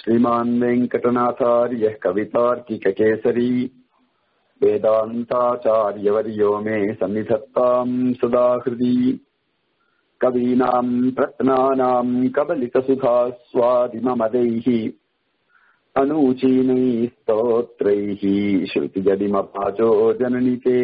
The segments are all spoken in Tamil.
श्रीमान् वेङ्कटनाथार्यः कवितार्किककेसरी वेदान्ताचार्यवर्यो मे सन्निधत्ताम् सदा हृदि कवीनाम् रत्नानाम् कबलितसुधास्वादिममदैः अनूचीनैः स्तोत्रैः श्रुतिजडिमपाचो जननिते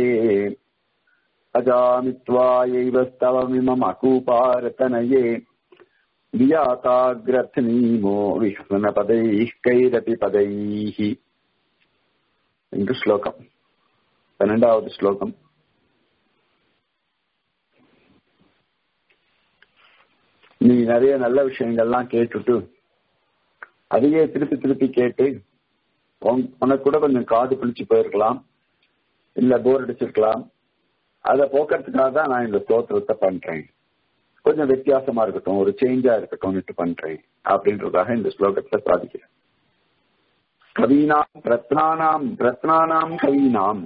अजामित्वायैव स्तवमिममकूपारतनये वियाताग्रथनीमो विह्वनपदैः कैरपि पदैः என்று ஸ்லோகம் பன்னெண்டாவது ஸ்லோகம் நீ நிறைய நல்ல விஷயங்கள்லாம் கேட்டுட்டு அதையே திருப்பி திருப்பி கேட்டு உனக்கு கூட கொஞ்சம் காது பிடிச்சு போயிருக்கலாம் இல்ல போர் அடிச்சிருக்கலாம் அதை போக்குறதுக்காக தான் நான் இந்த ஸ்தோத்திரத்தை பண்றேன் கொஞ்சம் வித்தியாசமா இருக்கட்டும் ஒரு சேஞ்சா இருக்கட்டும்னுட்டு பண்றேன் அப்படின்றதாக இந்த ஸ்லோகத்துல சாதிக்கிறேன் கவீனாம் ரத்னானாம் ரத்னானாம் கவீனாம்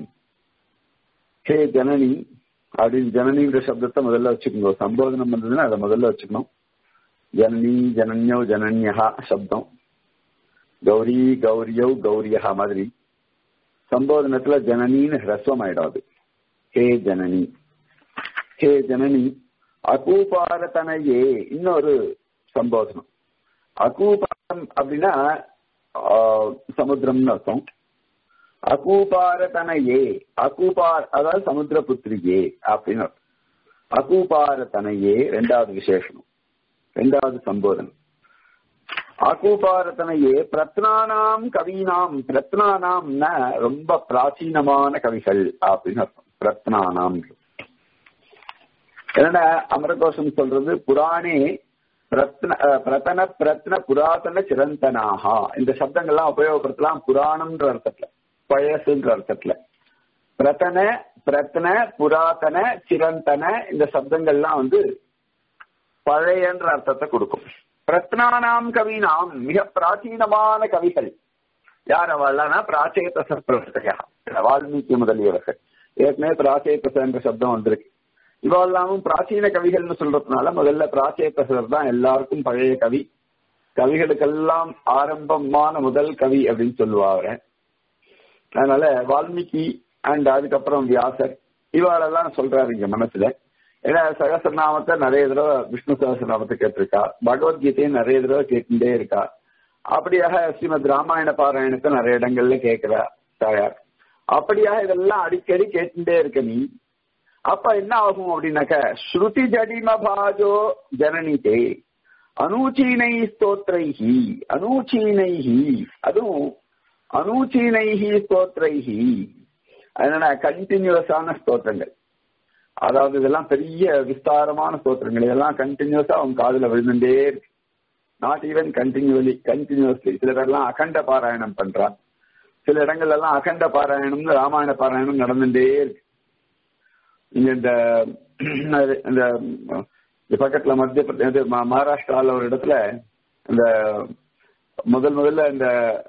ஹே ஜனனி அப்படின்னு ஜனனின்ற சப்தத்தை முதல்ல வச்சுக்கணும் சம்போதனம் வந்ததுன்னா அதை முதல்ல வச்சுக்கணும் ஜனனி ஜனன்யோ ஜனன்யா சப்தம் கௌரி கௌரியோ கௌரியா மாதிரி சம்போதனத்துல ஜனனின்னு ஹ்ரஸ்வம் ஆயிடாது ஹே ஜனனி ஹே ஜனனி அகூபாரத்தனையே இன்னொரு சம்போதனம் அகூபாரம் அப்படின்னா சமுத்திரம்னு அர்த்தம் அகூபாரத்தனையே அகூபார் அதாவது சமுத்திர புத்திரியே அப்படின்னு அர்த்தம் அகூபாரத்தனையே ரெண்டாவது விசேஷனம் ரெண்டாவது சம்போதனம் அகூபாரத்தனையே பிரத்னானாம் கவீனாம் பிரத்னானாம்னா ரொம்ப பிராச்சீனமான கவிகள் அப்படின்னு அர்த்தம் பிரத்னானாம் என்னன்னா அமரகோஷம் சொல்றது புராணே பிரத்ன பிரதன பிரத்ன புராதன சிரந்தனாகா இந்த சப்தங்கள்லாம் உபயோகப்படுத்தலாம் புராணம்ன்ற அர்த்தத்துல பழசுன்ற அர்த்தத்துல பிரதன பிரத்ன புராதன சிரந்தன இந்த சப்தங்கள்லாம் வந்து பழையன்ற அர்த்தத்தை கொடுக்கும் பிரத்னானாம் கவினாம் மிக பிராச்சீனமான கவிகள் யார் அவள்னா பிராச்சேத சம்பிரவர்த்தையா வால்மீகி முதலியவர்கள் ஏற்கனவே பிராச்சேத என்ற சப்தம் வந்திருக்கு இவெல்லாமும் பிராச்சீன கவிகள்னு சொல்றதுனால முதல்ல பிராச்சேத்தசர் தான் எல்லாருக்கும் பழைய கவி கவிகளுக்கெல்லாம் ஆரம்பமான முதல் கவி அப்படின்னு சொல்லுவாங்க அதனால வால்மீகி அண்ட் அதுக்கப்புறம் வியாசர் இவாளெல்லாம் சொல்றாரு இங்க மனசுல ஏன்னா சகசரநாமத்தை நிறைய தடவை விஷ்ணு சகசரநாமத்தை கேட்டிருக்கா பகவத்கீதையும் நிறைய தடவை கேட்டுட்டே இருக்கா அப்படியாக ஸ்ரீமத் ராமாயண பாராயணத்தை நிறைய இடங்கள்ல கேட்கிறா தாயார் அப்படியாக இதெல்லாம் அடிக்கடி கேட்டுட்டே இருக்க நீ அப்ப என்ன ஆகும் அப்படின்னாக்க ஸ்ருதி ஜடிம பாஜோ ஜனனிதே அனூச்சீனை ஸ்தோத்ரைஹி அனூச்சீனைஹி அதுவும் அனூச்சீனைஹி ஸ்தோத்ரைஹி அதனால கண்டினியூஸான ஸ்தோத்திரங்கள் அதாவது இதெல்லாம் பெரிய விஸ்தாரமான ஸ்தோத்திரங்கள் இதெல்லாம் கண்டினியூஸா அவங்க காதுல விழுந்துட்டே இருக்கு நாட் ஈவன் கண்டினியூலி கண்டினியூஸ்லி சில பேர்லாம் அகண்ட பாராயணம் பண்றா சில இடங்கள்ல எல்லாம் அகண்ட பாராயணம்னு ராமாயண பாராயணம் நடந்துட்டே இருக்கு இங்க இந்த இந்த பக்கத்துல மத்திய பிரதேச மகாராஷ்டிரால ஒரு இடத்துல இந்த முதல் முதல்ல இந்த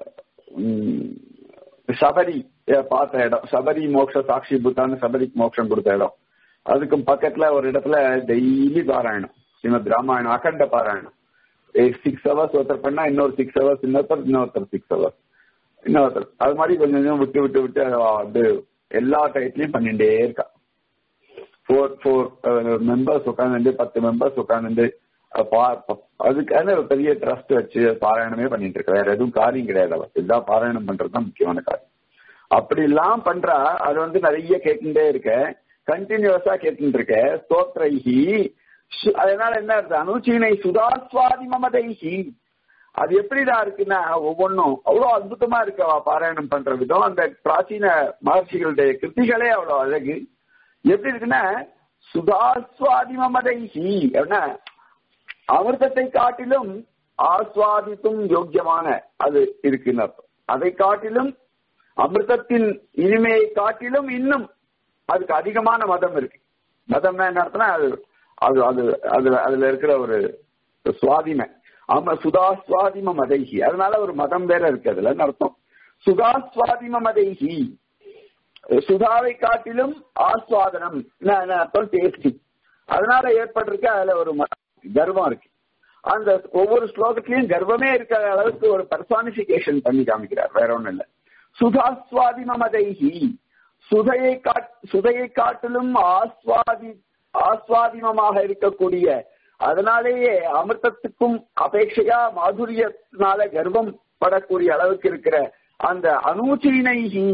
சபரி பார்த்த இடம் சபரி மோட்ச சாட்சி புத்தான்னு சபரிக்கு மோட்சம் கொடுத்த இடம் அதுக்கும் பக்கத்துல ஒரு இடத்துல டெய்லி பாராயணம் ஸ்ரீமத் ராமாயணம் அகண்ட பாராயணம் சிக்ஸ் ஹவர்ஸ் ஒருத்தர் பண்ணா இன்னொரு சிக்ஸ் ஹவர்ஸ் இன்னொருத்தர் இன்னொருத்தர் சிக்ஸ் ஹவர்ஸ் இன்னொருத்தர் அது மாதிரி கொஞ்சம் கொஞ்சம் விட்டு விட்டு விட்டு அது எல்லா டயத்துலயும் பண்ணிட்டே இருக்கா ஃபோர் ஃபோர் மெம்பர்ஸ் உட்காந்து பத்து மெம்பர்ஸ் உட்காந்து அதுக்கான ஒரு பெரிய ட்ரஸ்ட் வச்சு பாராயணமே பண்ணிட்டு இருக்க வேற எதுவும் காரியம் கிடையாது அவர் இதுதான் பாராயணம் பண்றதுதான் முக்கியமான காரியம் அப்படி எல்லாம் பண்றா அது வந்து நிறைய கேட்டுட்டே இருக்க கண்டினியூஸா கேட்டுட்டு இருக்க ஸ்தோத்ரைஹி அதனால என்ன இருக்கு அனுச்சீனை சுதாஸ்வாதி மமதைஹி அது எப்படிதான் இருக்குன்னா ஒவ்வொன்றும் அவ்வளவு அற்புதமா இருக்கு பாராயணம் பண்ற விதம் அந்த பிராச்சீன மகர்ஷிகளுடைய கிருத்திகளே அவ்வளவு அழகு எப்படி இருக்குன்னா சுதாஸ்வாதிமதைஹி அப்படின்னா அமிர்தத்தை காட்டிலும் ஆஸ்வாதித்தும் யோக்கியமான அது இருக்குன்னு அர்த்தம் அதை காட்டிலும் அமிர்தத்தின் இனிமையை காட்டிலும் இன்னும் அதுக்கு அதிகமான மதம் இருக்கு மதம்னா என்ன அர்த்தம்னா அது அது அது அதுல அதுல இருக்கிற ஒரு சுவாதிமை ஆமா சுதாஸ்வாதிம மதைஹி அதனால ஒரு மதம் வேற இருக்கு அதுல அர்த்தம் சுதாஸ்வாதிம மதைஹி சுதாவை காட்டிலும் ஆஸ்வாதனம் அர்த்தம் டேஸ்டி அதனால ஏற்பட்டிருக்க அதுல ஒரு கர்வம் இருக்கு அந்த ஒவ்வொரு ஸ்லோகத்திலையும் கர்வமே இருக்கிற அளவுக்கு ஒரு பர்சானிபிகேஷன் பண்ணி காமிக்கிறார் வேற ஒண்ணும் இல்ல சுதாஸ்வாதி மமதைஹி சுதையை காட் சுதையை காட்டிலும் ஆஸ்வாதி ஆஸ்வாதிமமாக இருக்கக்கூடிய அதனாலேயே அமிர்தத்துக்கும் அபேட்சையா மாதுரியத்தினால கர்வம் படக்கூடிய அளவுக்கு இருக்கிற அந்த அனூச்சீனைகி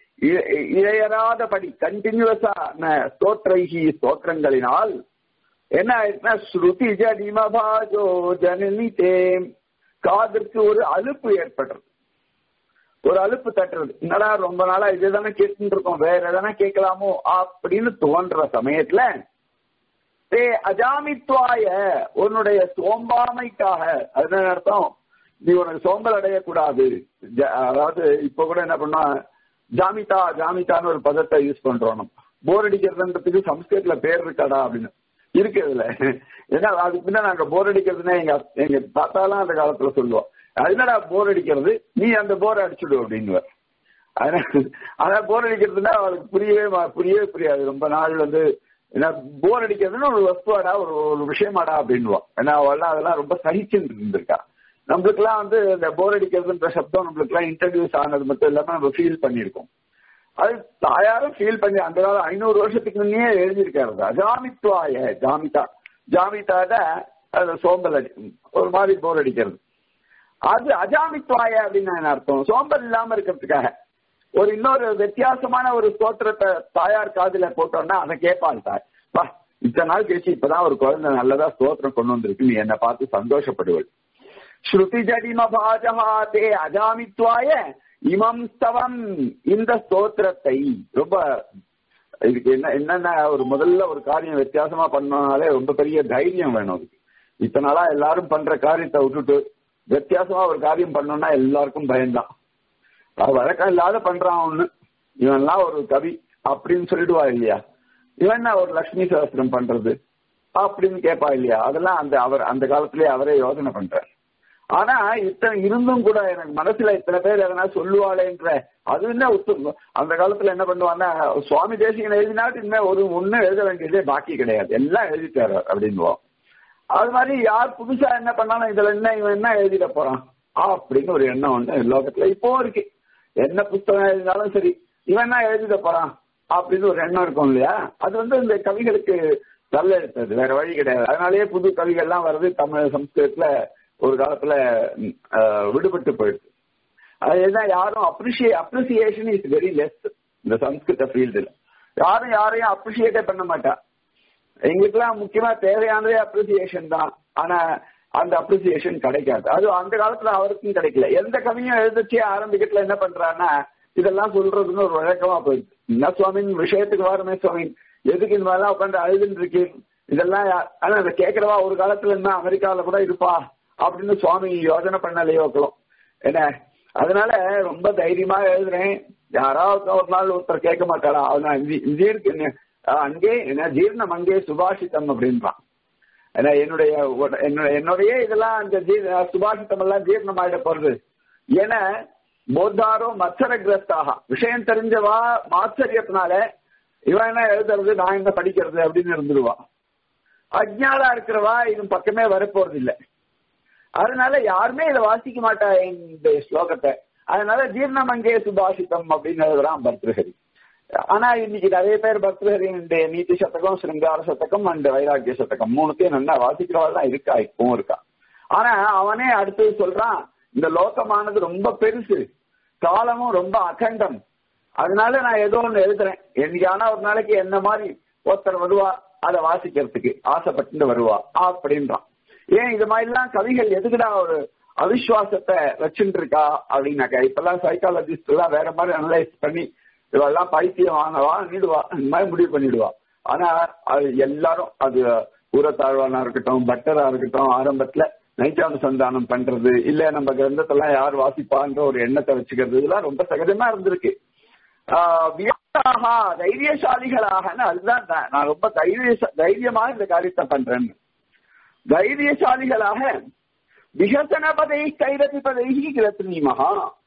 இழையராதபடி கண்டினியூஸா ஸ்தோத்ரைகி ஸ்தோத்திரங்களினால் என்ன ஆயிடுச்சுன்னா ஸ்ருதி ஜடிமபாஜோ ஜனனி தேம் காதற்கு ஒரு அலுப்பு ஏற்படுறது ஒரு அலுப்பு தட்டுறது என்னடா ரொம்ப நாளா இதுதானே கேட்டுட்டு இருக்கோம் வேற எதனா கேட்கலாமோ அப்படின்னு தோன்ற சமயத்துல தே அஜாமித்வாய உன்னுடைய சோம்பாமைக்காக அதுதான் அர்த்தம் நீ உனக்கு சோம்பல் அடையக்கூடாது அதாவது இப்ப கூட என்ன பண்ணா ஜாமிதா ஜாமிதான்னு ஒரு பதத்தை யூஸ் பண்றோம் நம்ம போர் அடிக்கிறதுன்றதுக்கு சம்ஸ்கிருத்ல பேர் இருக்காடா அப்படின்னு இருக்கு இதுல ஏன்னா அதுக்கு முன்ன நாங்க போர் அடிக்கிறதுன்னா எங்க எங்க தாத்தாலாம் அந்த காலத்துல சொல்லுவோம் என்னடா போர் அடிக்கிறது நீ அந்த போர் அடிச்சுடு அப்படின்னு ஆனா போர் அடிக்கிறதுனா அவளுக்கு புரியவே புரியவே புரியாது ரொம்ப நாள் வந்து ஏன்னா போர் அடிக்கிறதுன்னு ஒரு வஸ்துவாடா ஒரு ஒரு விஷயமாடா அப்படின்வான் ஏன்னா அவள்லாம் அதெல்லாம் ரொம்ப சகிச்சுட்டு இருந்திருக்கா நம்மளுக்குலாம் வந்து இந்த போர் அடிக்கிறதுன்ற சப்தம் நம்மளுக்கு எல்லாம் இன்ட்ரடியூஸ் ஆனது மட்டும் இல்லாம நம்ம ஃபீல் பண்ணியிருக்கோம் அது தாயாரும் ஃபீல் பண்ணி அந்த காலம் ஐநூறு வருஷத்துக்கு முன்னே எழுதியிருக்காரு அஜாமித்வாய ஜாமிதா ஜாமிதாட அது சோம்பல் அடி ஒரு மாதிரி போர் அடிக்கிறது அது அஜாமித்வாய அப்படின்னு என்ன அர்த்தம் சோம்பல் இல்லாம இருக்கிறதுக்காக ஒரு இன்னொரு வித்தியாசமான ஒரு ஸ்தோத்திரத்தை தாயார் காதுல போட்டோம்னா அதை கேட்பாள் தாய் வா இத்தனை நாள் கழிச்சு இப்பதான் ஒரு குழந்தை நல்லதா ஸ்தோத்திரம் கொண்டு வந்திருக்கு நீ என்னை பார்த்து சந்தோஷப்படுவள் ஸ்ருதி ஜடிமபாஜகா தே அஜாமித்வாய இமம் ஸ்தவம் இந்த ஸ்தோத்திரத்தை ரொம்ப இதுக்கு என்ன என்னென்ன ஒரு முதல்ல ஒரு காரியம் வித்தியாசமா பண்ணனாலே ரொம்ப பெரிய தைரியம் வேணும் அதுக்கு இத்தனை நாளா எல்லாரும் பண்ற காரியத்தை விட்டுட்டு வித்தியாசமா ஒரு காரியம் பண்ணோம்னா எல்லாருக்கும் பயம்தான் வழக்கம் இல்லாத பண்றான் ஒண்ணு இவன்லாம் ஒரு கவி அப்படின்னு சொல்லிடுவா இல்லையா இவன் ஒரு லட்சுமி சாஸ்திரம் பண்றது அப்படின்னு கேட்பா இல்லையா அதெல்லாம் அந்த அவர் அந்த காலத்திலேயே அவரே யோசனை பண்றார் ஆனா இத்தனை இருந்தும் கூட எனக்கு மனசுல இத்தனை பேர் எதனா சொல்லுவாளேன்ற அது என்ன ஒத்து அந்த காலத்துல என்ன பண்ணுவான்னா சுவாமி தேசிகன் எழுதினாட்டு இனிமே ஒரு ஒண்ணு எழுத வேண்டியதே பாக்கி கிடையாது எல்லாம் எழுதிட்டாரு அப்படின்வோம் அது மாதிரி யார் புதுசா என்ன பண்ணாலும் இதுல என்ன இவன் என்ன எழுதிட போறான் அப்படின்னு ஒரு எண்ணம் வந்து லோகத்துல இப்போ இருக்கு என்ன புத்தகம் எழுதினாலும் சரி இவன் என்ன எழுதிட போறான் அப்படின்னு ஒரு எண்ணம் இருக்கும் இல்லையா அது வந்து இந்த கவிகளுக்கு நல்ல எடுத்தது வேற வழி கிடையாது அதனாலேயே புது கவிகள்லாம் வருது தமிழ் சம்ஸ்கிருதத்துல ஒரு காலத்துல விடுபட்டு போயிடுது அதுதான் யாரும் அப்ரிஷியே அப்ரிசியேஷன் இஸ் வெரி லெஸ் இந்த சம்ஸ்கிருத ஃபீல்டுல யாரும் யாரையும் அப்ரிஷியேட்டே பண்ண மாட்டா எங்களுக்குலாம் முக்கியமா தேவையானதே அப்ரிசியேஷன் தான் ஆனா அந்த அப்ரிசியேஷன் கிடைக்காது அது அந்த காலத்துல அவருக்கும் கிடைக்கல எந்த கவியும் எழுதிச்சே ஆரம்பிக்கத்துல என்ன பண்றான்னா இதெல்லாம் சொல்றதுன்னு ஒரு வழக்கமா போயிடுச்சு என்ன சுவாமின் விஷயத்துக்கு வாரமே சுவாமி எதுக்கு இந்த மாதிரிலாம் உட்காந்து அழுதுன்னு இருக்கேன் இதெல்லாம் ஆனா அதை கேட்கறவா ஒரு காலத்துல இருந்தா அமெரிக்காவில கூட இருப்பா அப்படின்னு சுவாமி யோஜனை பண்ணலையோ என்ன அதனால ரொம்ப தைரியமா எழுதுறேன் யாராவது ஒரு நாள் ஒருத்தர் கேட்க மாட்டாரா அவன் அங்கே என்ன ஜீர்ணம் அங்கே சுபாஷிதம் அப்படின்றான் ஏன்னா என்னுடைய என்னுடைய இதெல்லாம் அந்த சுபாஷிதம் எல்லாம் ஜீர்ணம் ஆயிட போறது ஏன்னா போத்தாரோ மத்சர கிரஸ்தாக விஷயம் தெரிஞ்சவா மாச்சரியத்தினால இவன் என்ன எழுதுறது நான் என்ன படிக்கிறது அப்படின்னு இருந்துருவா அஜ்ஞாதா இருக்கிறவா இது பக்கமே வரப்போறது இல்லை அதனால யாருமே இதை வாசிக்க மாட்டா இந்த ஸ்லோகத்தை அதனால ஜீர்ணமங்கே சுபாஷிதம் அப்படின்னு எழுதுறான் பர்திருஹரி ஆனா இன்னைக்கு நிறைய பேர் பர்திருஹரியுடைய நீதி சதகம் சிருங்கார சதகம் அண்ட் வைராக்கிய சதகம் மூணுத்தையும் நல்லா வாசிக்கிறவா தான் இருக்கா இப்பவும் இருக்கா ஆனா அவனே அடுத்தது சொல்றான் இந்த லோகமானது ரொம்ப பெருசு காலமும் ரொம்ப அகண்டம் அதனால நான் ஏதோ ஒண்ணு எழுதுறேன் என்னைக்கான ஒரு நாளைக்கு என்ன மாதிரி ஒருத்தர் வருவா அதை வாசிக்கிறதுக்கு ஆசைப்பட்டு வருவா அப்படின்றான் ஏன் இது மாதிரிலாம் கவிகள் எதுக்குடா ஒரு அவிஸ்வாசத்தை வச்சுட்டு இருக்கா அப்படின்னாக்கா இப்பெல்லாம் சைக்காலஜிஸ்ட் எல்லாம் வேற மாதிரி அனலைஸ் பண்ணி இவெல்லாம் பைத்தியம் வாங்கவா நீடுவா இந்த மாதிரி முடிவு பண்ணிடுவா ஆனா அது எல்லாரும் அது ஊரத்தாழ்வானா இருக்கட்டும் பட்டரா இருக்கட்டும் ஆரம்பத்துல நைச்சாந்த சந்தானம் பண்றது இல்ல நம்ம கிரந்தத்தெல்லாம் யார் வாசிப்பான்ற ஒரு எண்ணத்தை வச்சுக்கிறது இதெல்லாம் ரொம்ப சகஜமா இருந்திருக்கு தைரியசாலிகளாக அதுதான் நான் ரொம்ப தைரிய தைரியமா இந்த காரியத்தை பண்றேன்னு தைரியசாலிகளாக விகசனபதை கைரதிபதைகி கிரத்னீமகா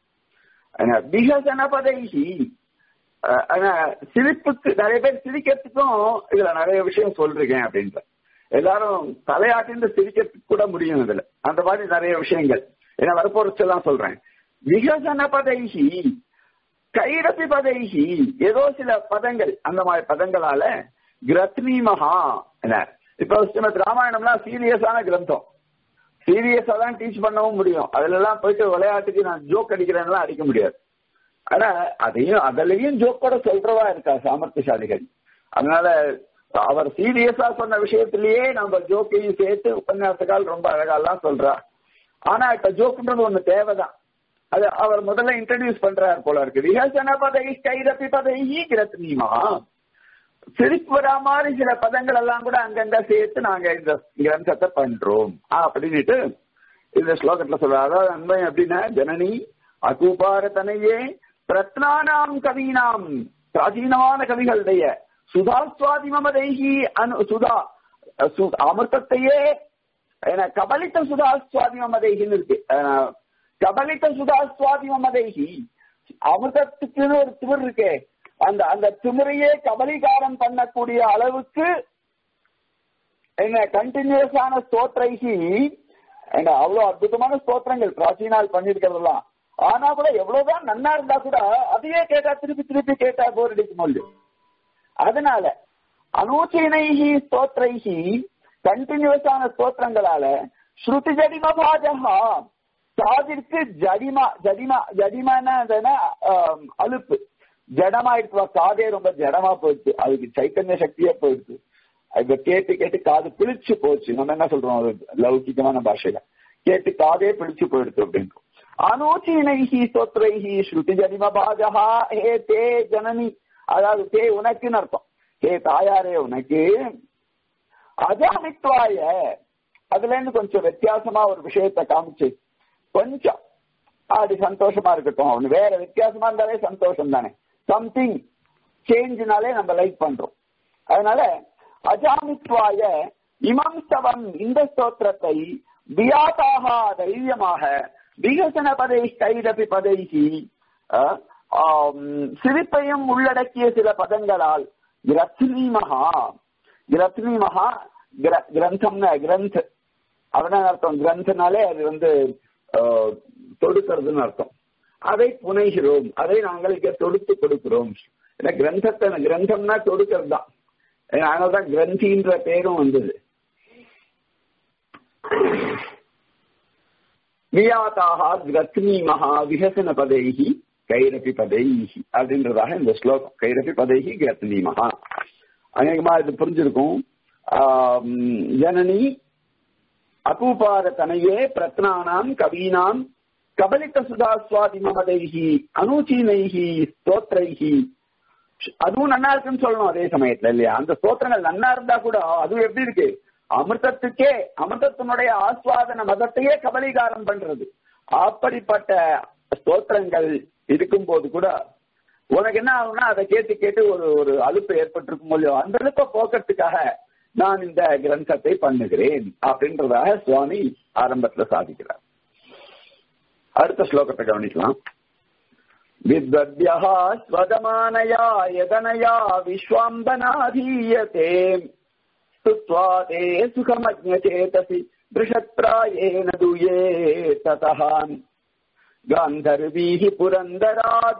விகசனபதைகி சிரிப்புக்கு நிறைய பேர் சிரிக்கிறதுக்கும் இதுல நிறைய விஷயம் சொல்றேன் அப்படின்ற எல்லாரும் தலையாட்டின்னு சிரிக்க கூட முடியும் இதுல அந்த மாதிரி நிறைய விஷயங்கள் ஏன்னா வரப்போறச்செல்லாம் சொல்றேன் விகசன பதைகி கைரபி பதைகி ஏதோ சில பதங்கள் அந்த மாதிரி பதங்களால கிரத்னி மகா என்ன இப்ப ஸ்ரீமத் ராமாயணம்லாம் சீரியஸான கிரந்தம் சீரியஸா தான் டீச் பண்ணவும் முடியும் அதுல எல்லாம் போயிட்டு விளையாட்டுக்கு நான் ஜோக் அடிக்கிறேன்லாம் அடிக்க முடியாது ஆனா அதையும் அதுலயும் ஜோக்கோட சொல்றவா இருக்கா சாமர்த்தியசாலிகள் அதனால அவர் சீரியஸா சொன்ன விஷயத்திலேயே நம்ம ஜோக்கையும் சேர்த்து உபன்யாசக்கால் ரொம்ப அழகாலாம் சொல்றா ஆனா இப்ப ஜோக்குன்றது ஒண்ணு தேவைதான் அது அவர் முதல்ல இன்ட்ரடியூஸ் பண்றாரு போல இருக்கு ரிஹர்சன பதவி கைரப்பி பதவி கிரத்னிமா சிரிப்பு வரா மாதிரி சில பதங்கள் எல்லாம் கூட அங்கங்க சேர்த்து நாங்க இந்த கிரந்தத்தை பண்றோம் அப்படின்னுட்டு இந்த ஸ்லோகத்துல சொல்ற அதாவது அன்பை அப்படின்னா ஜனனி அகூபாரதனையே பிரத்னானாம் கவீனாம் பிராச்சீனமான கவிகளுடைய சுதாஸ்வாதி மமதைகி அனு சுதா அமிர்தத்தையே கபலித்த சுதாஸ்வாதி மமதைகின்னு இருக்கு கபலித்த சுதாஸ்வாதி மமதைகி அமிர்தத்துக்குன்னு ஒரு திமிர் இருக்கே அந்த அந்த திமிரையே கபலிகாரம் பண்ணக்கூடிய அளவுக்கு என்ன கண்டினியூஸான ஸ்தோத்ரைகி என்ன அவ்வளவு அற்புதமான ஸ்தோத்திரங்கள் பிராச்சீனால் பண்ணிருக்கிறதெல்லாம் ஆனா கூட எவ்வளவுதான் நன்னா இருந்தா கூட அதையே கேட்டா திருப்பி திருப்பி கேட்டா போர் அடிக்கும் இல்லையோ அதனால அனூச்சினைகி ஸ்தோத்ரைகி கண்டினியூஸான ஸ்தோத்திரங்களால ஸ்ருதி ஜடிம பாஜகா காதிற்கு ஜடிமா ஜடிமா ஜடிமான அலுப்பு ஜடமாயிடுச்சு காதே ரொம்ப ஜடமா போயிடுச்சு அதுக்கு சைத்தன்ய சக்தியே போயிடுச்சு இப்ப கேட்டு கேட்டு காது பிழிச்சு போச்சு நம்ம என்ன சொல்றோம் அது லௌகிகமான பாஷையில கேட்டு காதே பிழிச்சு போயிடுச்சு அப்படின்னு அனூச்சினைகி ஸ்தோத்ரைகி ஸ்ருதி ஜடிம பாஜகா ஹே தே ஜனனி அதாவது தே உனக்குன்னு அர்த்தம் ஹே தாயாரே உனக்கு அஜாமித்வாய அதுல இருந்து கொஞ்சம் வித்தியாசமா ஒரு விஷயத்த காமிச்சு கொஞ்சம் அப்படி சந்தோஷமா இருக்கட்டும் அவனு வேற வித்தியாசமா இருந்தாலே சந்தோஷம் தானே சம்திங் சேஞ்ச்னாலே நம்ம லைக் பண்றோம் அதனால அஜாமித்வாய இமம் ஸ்தவம் இந்த ஸ்தோத்திரத்தை வியாதாக தைரியமாக விகசன பதை கைதபி பதைகி சிரிப்பையும் உள்ளடக்கிய சில பதங்களால் கிரத்னி மகா கிரத்னி மகா கிரந்தம்னா கிரந்த் அவன அர்த்தம் கிரந்தனாலே அது வந்து தொடுக்கிறதுன்னு அர்த்தம் அதை புனைகிறோம் அதை நாங்கள் இங்க தொடுத்து கொடுக்கிறோம் ஏன்னா கிரந்தத்தை கிரந்தம்னா தொடுக்கிறது தான் அதனாலதான் கிரந்தின்ற பேரும் வந்தது வியாதாக கிரத்னி மகா விகசன பதைகி கைரபி பதைகி அப்படின்றதாக இந்த ஸ்லோகம் கைரபி பதைகி கிரத்னி மகா அநேகமா இது புரிஞ்சிருக்கும் ஜனனி அகூபார தனையே பிரத்னானாம் கவீனாம் கபலித்த சுதாஸ்வாதி மமதைகி அனுச்சீனைகி ஸ்தோத்ரைகி அதுவும் நன்னா இருக்குன்னு சொல்லணும் அதே சமயத்துல இல்லையா அந்த ஸ்தோத்திரங்கள் நன்னா இருந்தா கூட அது எப்படி இருக்கு அமிர்தத்துக்கே அமிர்தத்தினுடைய ஆஸ்வாதன மதத்தையே கபலீகாரம் பண்றது அப்படிப்பட்ட ஸ்தோத்திரங்கள் இருக்கும் போது கூட உனக்கு என்ன ஆகும்னா அதை கேட்டு கேட்டு ஒரு ஒரு அலுப்பு ஏற்பட்டிருக்கும் இல்லையோ அந்த அலுப்பை போக்குறதுக்காக நான் இந்த கிரந்தத்தை பண்ணுகிறேன் அப்படின்றதாக சுவாமி ஆரம்பத்துல சாதிக்கிறார் அடுத்த ஸ்லோகத்தை கவனிக்கலாம் வித்வத்யா ஸ்வதமானயா யதனயா விஸ்வாம்பனாதீயதே ஸ்துத்வா தே சுகமஜ்ஞேதசி பிருஷத்ராயேன துயே ததஹான் காந்தர்வீஹி புரந்தராத்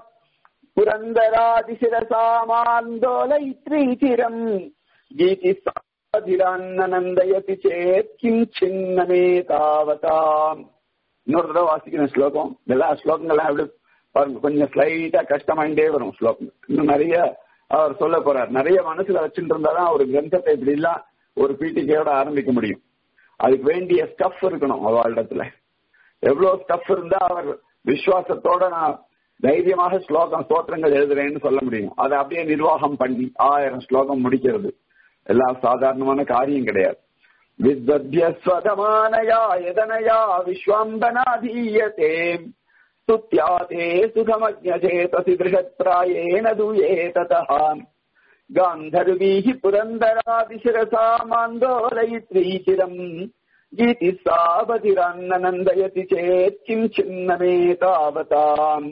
புரந்தராதிசிரசாமாந்தோலைத்ரீச்சிரம் கீதி சாதிரான்னனந்தயதி சேத் கிம் சின்னமே தாவதாம் இன்னொரு தடவை வாசிக்கிற ஸ்லோகம் எல்லா ஸ்லோகங்கள்லாம் எப்படி பாருங்க கொஞ்சம் ஸ்லைட்டா கஷ்டமாயிட்டே வரும் ஸ்லோகம் இன்னும் நிறைய அவர் சொல்ல போறார் நிறைய மனசுல வச்சுட்டு இருந்தாதான் ஒரு கிரந்தத்தை இப்படி எல்லாம் ஒரு பீட்டிக்கையோட ஆரம்பிக்க முடியும் அதுக்கு வேண்டிய ஸ்டஃப் இருக்கணும் அவளிடத்துல எவ்வளவு ஸ்டஃப் இருந்தா அவர் விசுவாசத்தோட நான் தைரியமாக ஸ்லோகம் ஸ்தோத்திரங்கள் எழுதுறேன்னு சொல்ல முடியும் அதை அப்படியே நிர்வாகம் பண்ணி ஆயிரம் ஸ்லோகம் முடிக்கிறது எல்லாம் சாதாரணமான காரியம் கிடையாது வித்வத்யஸ்வதமானயா எதனயா விஸ்வாம்பனாதீயதே स्तुत्या ते सुखमज्ञचेतसि दृशत्प्रायेण दूये ततः गान्धर्वीः पुरन्दरादिशिरसा मान्दोलयित्रीचिरम् गीति सावधिरान्ननन्दयति चेत् किम् சின்னமே தாவதாம்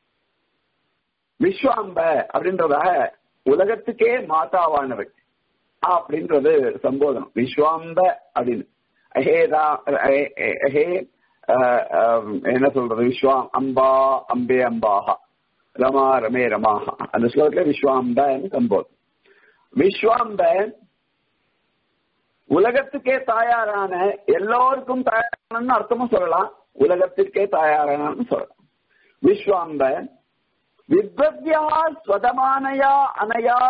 விஸ்வாம்ப அப்படின்றதாக உலகத்துக்கே மாதாவானவள் அப்படின்றது சம்போதனம் விஸ்வாம்ப அப்படின்னு ஹேதா ஹே என்ன சொல்றது விஸ்வாம் அம்பா அம்பே அம்பாஹா ரமா ரமே ரமாஹா அந்த ஸ்லோகத்துல விஸ்வாம்ப சம்போதம் விஸ்வாம்ப உலகத்துக்கே தாயாரான எல்லோருக்கும் தாயாரானு அர்த்தமும் சொல்லலாம் உலகத்திற்கே தாயாரானு சொல்லலாம் விஸ்வாம்ப வித்வத்யா ஸ்வதமானயா அனயா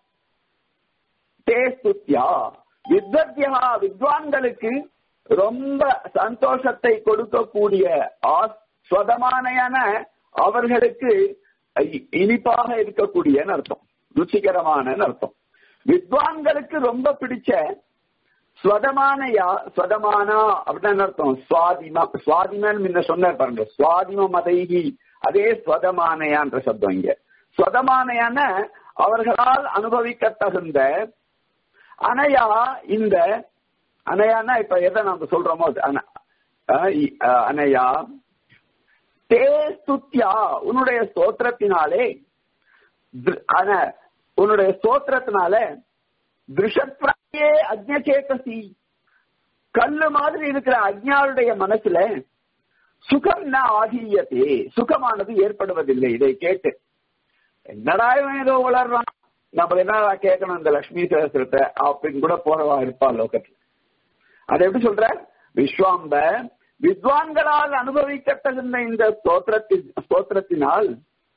தே ஸ்துத்யா வித்வத்யா வித்வான்களுக்கு ரொம்ப சந்தோஷத்தை கொடுக்கக்கூடிய ஸ்வதமானையான அவர்களுக்கு இனிப்பாக இருக்கக்கூடிய அர்த்தம் ருச்சிகரமான அர்த்தம் வித்வான்களுக்கு ரொம்ப பிடிச்ச ஸ்வதமானயா ஸ்வதமானா அப்படின்னு அர்த்தம் சுவாதிமா சுவாதிமன் முன்ன சொன்னார் பாருங்க சுவாதிம மதைகி அதே ஸ்வதமானையான்ற சப்தம் இங்க ஸ்வதமானையான அவர்களால் அனுபவிக்க தகுந்த அனையா இந்த அனையானா இப்ப எதை நாம சொல்றோமோ அனையா தே ஸ்துத்யா உன்னுடைய ஸ்தோத்திரத்தினாலே உன்னுடைய ஸ்தோத்திரத்தினால திருஷத்ராயே அக்ஞேதசி கல்லு மாதிரி இருக்கிற அஜ்ஞாருடைய மனசுல சுகம் ந ஆகியதே சுகமானது ஏற்படுவதில்லை இதை கேட்டு என்னடா இவன் ஏதோ வளர்றான் நம்ம என்ன கேட்கணும் இந்த லட்சுமி சகசிரத்தை அப்படின்னு கூட போறவா இருப்பா லோகத்துல அதை எப்படி சொல்ற விஸ்வாம்ப வித்வான்களால் அனுபவிக்கத்தகுந்த இந்த ஸ்தோத்திரத்தின் ஸ்தோத்திரத்தினால்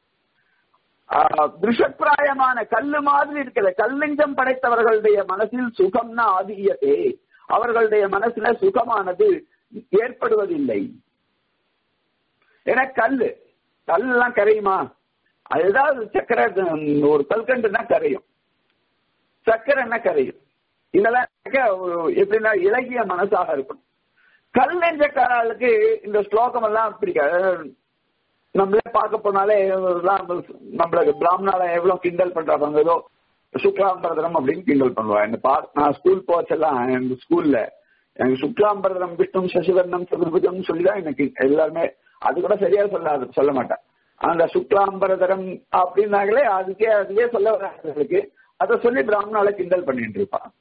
திருஷப்பிராயமான கல்லு மாதிரி இருக்கிற கல்லிங்கம் படைத்தவர்களுடைய மனசில் சுகம்னா ஆதியதே அவர்களுடைய மனசுல சுகமானது ஏற்படுவதில்லை ஏன்னா கல்லு கல்லாம் கரையுமா அதுதான் சக்கரை ஒரு கல்கண்டுனா கரையும் சக்கரைன்னா கரையும் இதெல்லாம் எப்படின்னா இலகிய மனசாக இருக்கணும் கல் நெஞ்சக்காரர்களுக்கு இந்த ஸ்லோகம் எல்லாம் பிடிக்காது நம்மளே பார்க்க போனாலே நம்மளுக்கு பிராமணால எவ்வளவு கிண்டல் பண்றாங்க ஏதோ சுக்லாம்பரதரம் அப்படின்னு கிண்டல் பண்ணுவா இந்த பா நான் ஸ்கூல் போச்செல்லாம் எங்க ஸ்கூல்ல எனக்கு சுக்லாம்பரதரம் விஷ்ணு சசிவர்ணம் சதுர்புஜம் சொல்லிதான் எனக்கு எல்லாருமே அது கூட சரியா சொல்லாது சொல்ல மாட்டேன் அந்த சுக்லாம்பரதரம் அப்படின்னாங்களே அதுக்கே அதுவே சொல்ல வராங்களுக்கு அதை சொல்லி பிராமணால கிண்டல் பண்ணிட்டு இருப்பான்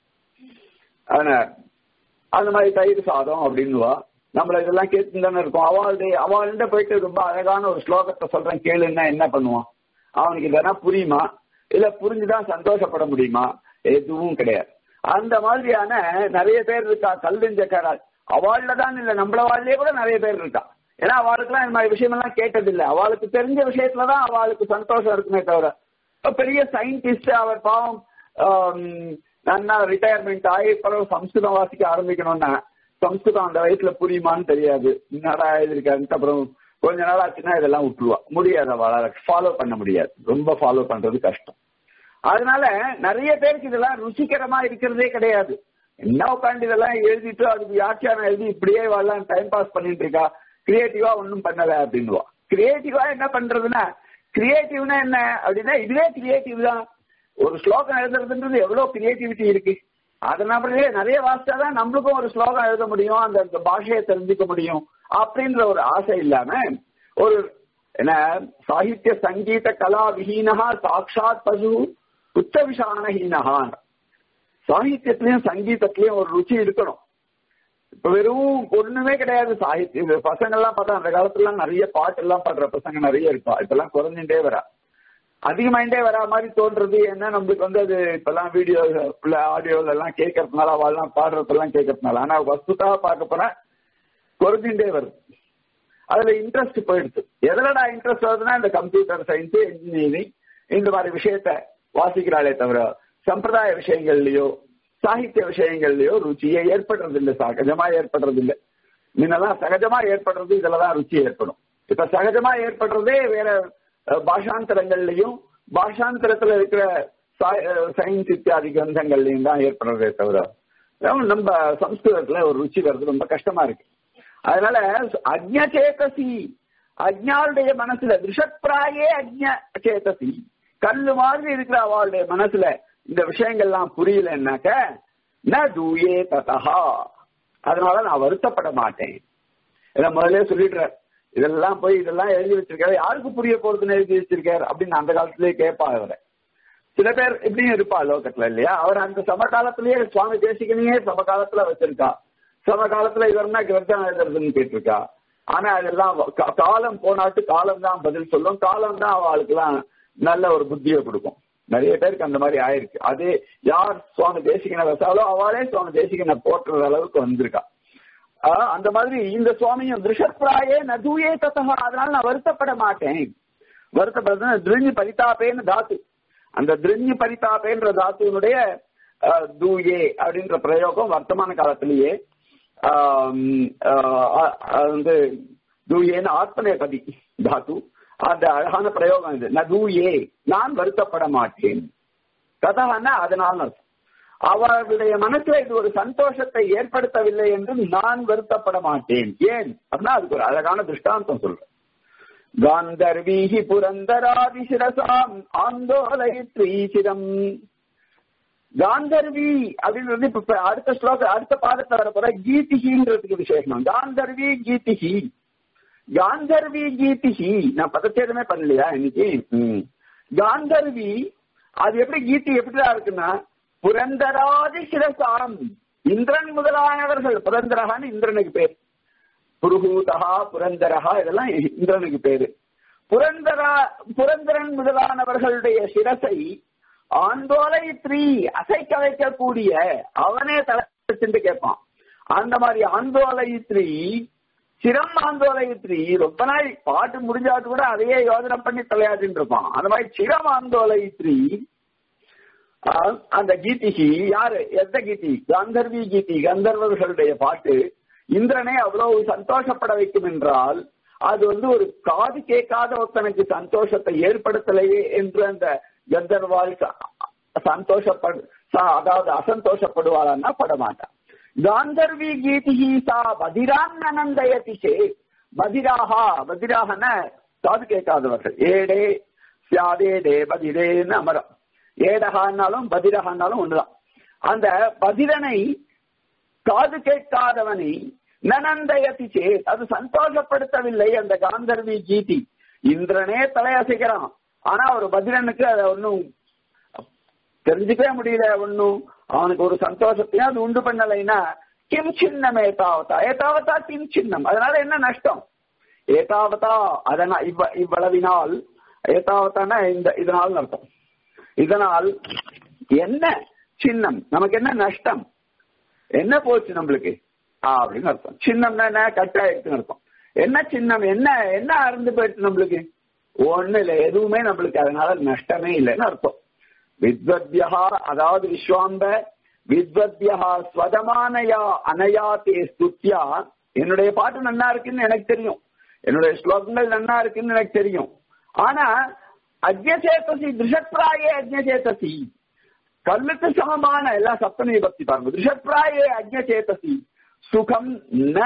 அந்த மாதிரி தயிர் சாதம் அப்படின்னுவா நம்மள இதெல்லாம் கேட்டு தானே இருக்கும் அவளுடைய அவள்கிட்ட போயிட்டு ரொம்ப அழகான ஒரு ஸ்லோகத்தை சொல்றேன் கேளுன்னா என்ன பண்ணுவான் அவனுக்கு இதெல்லாம் புரியுமா இல்ல புரிஞ்சுதான் சந்தோஷப்பட முடியுமா எதுவும் கிடையாது அந்த மாதிரியான நிறைய பேர் இருக்கா கல்விஞ்சக்காரால் அவள்ல தான் இல்ல நம்மள வாழ்லயே கூட நிறைய பேர் இருக்கா ஏன்னா அவளுக்குலாம் இந்த மாதிரி விஷயம் எல்லாம் கேட்டதில்லை அவளுக்கு தெரிஞ்ச விஷயத்துலதான் அவளுக்கு சந்தோஷம் இருக்குமே தவிர பெரிய சயின்டிஸ்ட் அவர் பாவம் நன்னா ரிட்டையர்மெண்ட் ஆகி பிறகு சம்ஸ்கிருதம் வாசிக்க ஆரம்பிக்கணும்னா சம்ஸ்கிருதம் அந்த வயசுல புரியுமான்னு தெரியாது என்னடா எழுதிருக்காருன்ட்டு அப்புறம் கொஞ்ச நாள் ஆச்சுன்னா இதெல்லாம் விட்டுருவா முடியாது அவளால ஃபாலோ பண்ண முடியாது ரொம்ப ஃபாலோ பண்றது கஷ்டம் அதனால நிறைய பேருக்கு இதெல்லாம் ருசிகரமா இருக்கிறதே கிடையாது என்ன உட்காந்து இதெல்லாம் எழுதிட்டு அதுக்கு வியாக்கியானம் எழுதி இப்படியே வரலாம் டைம் பாஸ் பண்ணிட்டு இருக்கா கிரியேட்டிவா ஒன்றும் பண்ணல அப்படின்னுவா கிரியேட்டிவா என்ன பண்றதுன்னா கிரியேட்டிவ்னா என்ன அப்படின்னா இதுவே கிரியேட்டிவ் தான் ஒரு ஸ்லோகம் எழுதுறதுன்றது எவ்வளவு கிரியேட்டிவிட்டி இருக்கு அதனாலே நிறைய வாசிச்சாதான் நம்மளுக்கும் ஒரு ஸ்லோகம் எழுத முடியும் அந்த பாஷையை தெரிஞ்சுக்க முடியும் அப்படின்ற ஒரு ஆசை இல்லாம ஒரு என்ன சாகித்ய சங்கீத கலா விஹீனஹா சாட்சாத் பசு உச்ச விஷானஹீனஹான் சாகித்யத்திலயும் சங்கீதத்திலயும் ஒரு ருச்சி இருக்கணும் இப்ப வெறும் ஒண்ணுமே கிடையாது சாகித்யம் பசங்க எல்லாம் பார்த்தா அந்த காலத்துல நிறைய பாட்டு எல்லாம் பாடுற பசங்க நிறைய இருப்பா இப்பெல்லாம் குறைஞ்சுட்டே வரா அதிகமாயிட்டே வரா மாதிரி தோன்றது என்ன நம்மளுக்கு வந்து அது இப்பெல்லாம் வீடியோ ஆடியோல எல்லாம் கேட்கறதுனால அவெல்லாம் பாடுறதெல்லாம் கேட்கறதுனால ஆனா வஸ்துதா பார்க்க போனா குறைஞ்சுட்டே வருது அதுல இன்ட்ரெஸ்ட் போயிடுது எதுலடா இன்ட்ரெஸ்ட் வருதுன்னா இந்த கம்ப்யூட்டர் சயின்ஸ் இன்ஜினியரிங் இந்த மாதிரி விஷயத்த வாசிக்கிறாளே தவிர சம்பிரதாய விஷயங்கள்லயோ சாகித்ய விஷயங்கள்லயோ ருச்சியை ஏற்படுறது இல்லை சகஜமா ஏற்படுறது இல்லை முன்னெல்லாம் சகஜமா ஏற்படுறது இதுலதான் ருச்சி ஏற்படும் இப்ப சகஜமா ஏற்படுறதே வேற பாஷாந்தரங்கள்லயும் பாஷாந்தரத்துல இருக்கிற சயின்ஸ் இத்தியாதி கிரந்தங்கள்லயும் தான் ஏற்படுறதே தவிர நம்ம சம்ஸ்கிருதத்துல ஒரு ருச்சி வர்றது ரொம்ப கஷ்டமா இருக்கு அதனால அக்ஞேதசி அஜ்ஞாளுடைய மனசுல விஷப்பிராயே அக்ஞேதசி கல்லு மாதிரி இருக்கிற அவளுடைய மனசுல இந்த விஷயங்கள்லாம் புரியலன்னாக்க ந தூயே ததா அதனால நான் வருத்தப்பட மாட்டேன் இதை முதல்ல சொல்லிடுறார் இதெல்லாம் போய் இதெல்லாம் எழுதி வச்சிருக்காரு யாருக்கு புரிய போறதுன்னு எழுதி வச்சிருக்காரு அப்படின்னு அந்த காலத்திலேயே கேட்பா அவரை சில பேர் இப்படியும் இருப்பா லோகத்துல இல்லையா அவர் அந்த சமகாலத்திலேயே சுவாமி தேசிகனையே சமகாலத்துல வச்சிருக்கா சமகாலத்துல இவர்னா இவர் தான் எழுதுறதுன்னு கேட்டிருக்கா ஆனா அதெல்லாம் கா- காலம் போனாட்டு காலம் தான் பதில் சொல்லும் காலம் தான் அவளுக்கெல்லாம் நல்ல ஒரு புத்தியை கொடுக்கும் நிறைய பேருக்கு அந்த மாதிரி ஆயிருக்கு அதே யார் சுவாமி தேசிகனை வச்சாலோ அவளே சுவாமி தேசிகனை போட்டுற அளவுக்கு வந்திருக்கா ஆஹ் அந்த மாதிரி இந்த சுவாமியும் திருஷப்ராயே நதுயே தத்தகா அதனால நான் வருத்தப்பட மாட்டேன் வருத்தப்படுறது திருஞ்சி பரிதாபேன்னு தாத்து அந்த திருஞ்சி பரிதாபேன்ற தாத்துனுடைய ஆஹ், தூயே அப்படின்ற பிரயோகம் வர்த்தமான காலத்திலேயே ஆம், ஆஹ், ஆஹ், வந்து தூயேன்னு ஆத்மநேபதி தாத்து அந்த அழகான பிரயோகம் இது நதூயே நான் வருத்தப்பட மாட்டேன் கதகன்னா அதனால் அர்த்தம் அவர்களுடைய மனசுல இது ஒரு சந்தோஷத்தை ஏற்படுத்தவில்லை என்று நான் வருத்தப்பட மாட்டேன் ஏன் அப்படின்னா அதுக்கு ஒரு அழகான திருஷ்டாந்தம் சொல்றேன் காந்தர்வீஹி புரந்தராதி சிரசாம் ஆந்தோலயித்ரீசிரம் காந்தர்வி அப்படின்றது இப்ப இப்ப அடுத்த ஸ்லோக அடுத்த பாதத்துல வர போற கீதிகின்றதுக்கு விசேஷம் காந்தர்வி கீதிகி காந்தர்வி கீதிகி நான் பதச்சேதமே பண்ணலையா இன்னைக்கு ம். காந்தர்வி அது எப்படி கீதி எப்படிதான் இருக்குன்னா புரந்தராதி சிரசாம் இந்திரன் முதலானவர்கள் புரந்தரகான்னு இந்திரனுக்கு பேர் புருகூதகா புரந்தரகா இதெல்லாம் இந்திரனுக்கு பேரு புரந்தரா புரந்தரன் முதலானவர்களுடைய சிரசை ஆந்தோலை த்ரீ அசைக்க வைக்கக்கூடிய அவனே தலை கேட்பான் அந்த மாதிரி ஆந்தோலை த்ரீ சிரம் ஆந்தோலை த்ரீ ரொம்ப நாள் பாட்டு முடிஞ்சாட்டு கூட அதையே யோஜனை பண்ணி தலையாடிட்டு இருப்பான் அந்த மாதிரி சிரம் ஆந்தோலை த்ரீ ஆஹ் அந்த கீதிகி யாரு எந்த கீதி கந்தர்வி கீதி கந்தர்வர்களுடைய பாட்டு இந்திரனை அவ்வளவு சந்தோஷப்பட வைக்கும் என்றால் அது வந்து ஒரு காது கேட்காத ஒருத்தனுக்கு சந்தோஷத்தை ஏற்படுத்தலையே என்று அந்த கந்தர்வால் ச- சந்தோஷப்படு ச- அதாவது அசந்தோஷப்படுவாளன்னா படமாட்டான் காந்தர்வி கீதிகி சா பதிரான் அனந்தயதி சே பதிராகா பதிராகன காது கேட்காதவர்கள் ஏடே சியாதேடே பதிரேன்னு அமரம் ஏடகான்னாலும் பதிரகான்னாலும் ஒண்ணுதான் அந்த பதிரனை காது கேட்காதவனை நனந்தயதி சேத் அது சந்தோஷப்படுத்தவில்லை அந்த காந்தர்வி கீதி இந்திரனே தலையசைக்கிறான் ஆனா ஒரு பதிரனுக்கு அதை ஒன்னும் தெரிஞ்சுக்கவே முடியல ஒன்னும் அவனுக்கு ஒரு சந்தோஷத்தையும் அது உண்டு பண்ணலைன்னா கிம் சின்னம் ஏதாவதா ஏதாவதா கிம் சின்னம் அதனால என்ன நஷ்டம் ஏதாவதா அதனால் இவ்வ இவ்வளவினால் ஏதாவதானா இந்த இதனால் அர்த்தம் இதனால் என்ன சின்னம் நமக்கு என்ன நஷ்டம் என்ன போச்சு நம்மளுக்கு ஆ, அப்படின்னு அர்த்தம் சின்னம்னா என்ன கட்டாயிடுச்சுன்னு அர்த்தம் என்ன சின்னம் என்ன என்ன அறந்து போயிடுச்சு நம்மளுக்கு ஒண்ணு இல்ல எதுவுமே நம்மளுக்கு அதனால நஷ்டமே இல்லைன்னு அர்த்தம் வித்வத்யா அதாவது விஸ்வாம்ப வித்வத்யா ஸ்வதமானயா அனயா தே ஸ்துத்யா என்னுடைய பாட்டு நன்னா இருக்குன்னு எனக்கு தெரியும் என்னுடைய ஸ்லோகங்கள் நன்னா இருக்குன்னு எனக்கு தெரியும் ஆனா அஜ்ஞசேதசி திருஷத்ராயே அஜ்ஞசேதசி கல்லுக்கு சமமான எல்லாம் சப்தமி விபக்தி பாருங்க திருஷத்ராயே அஜ்ஞசேதசி சுகம் ந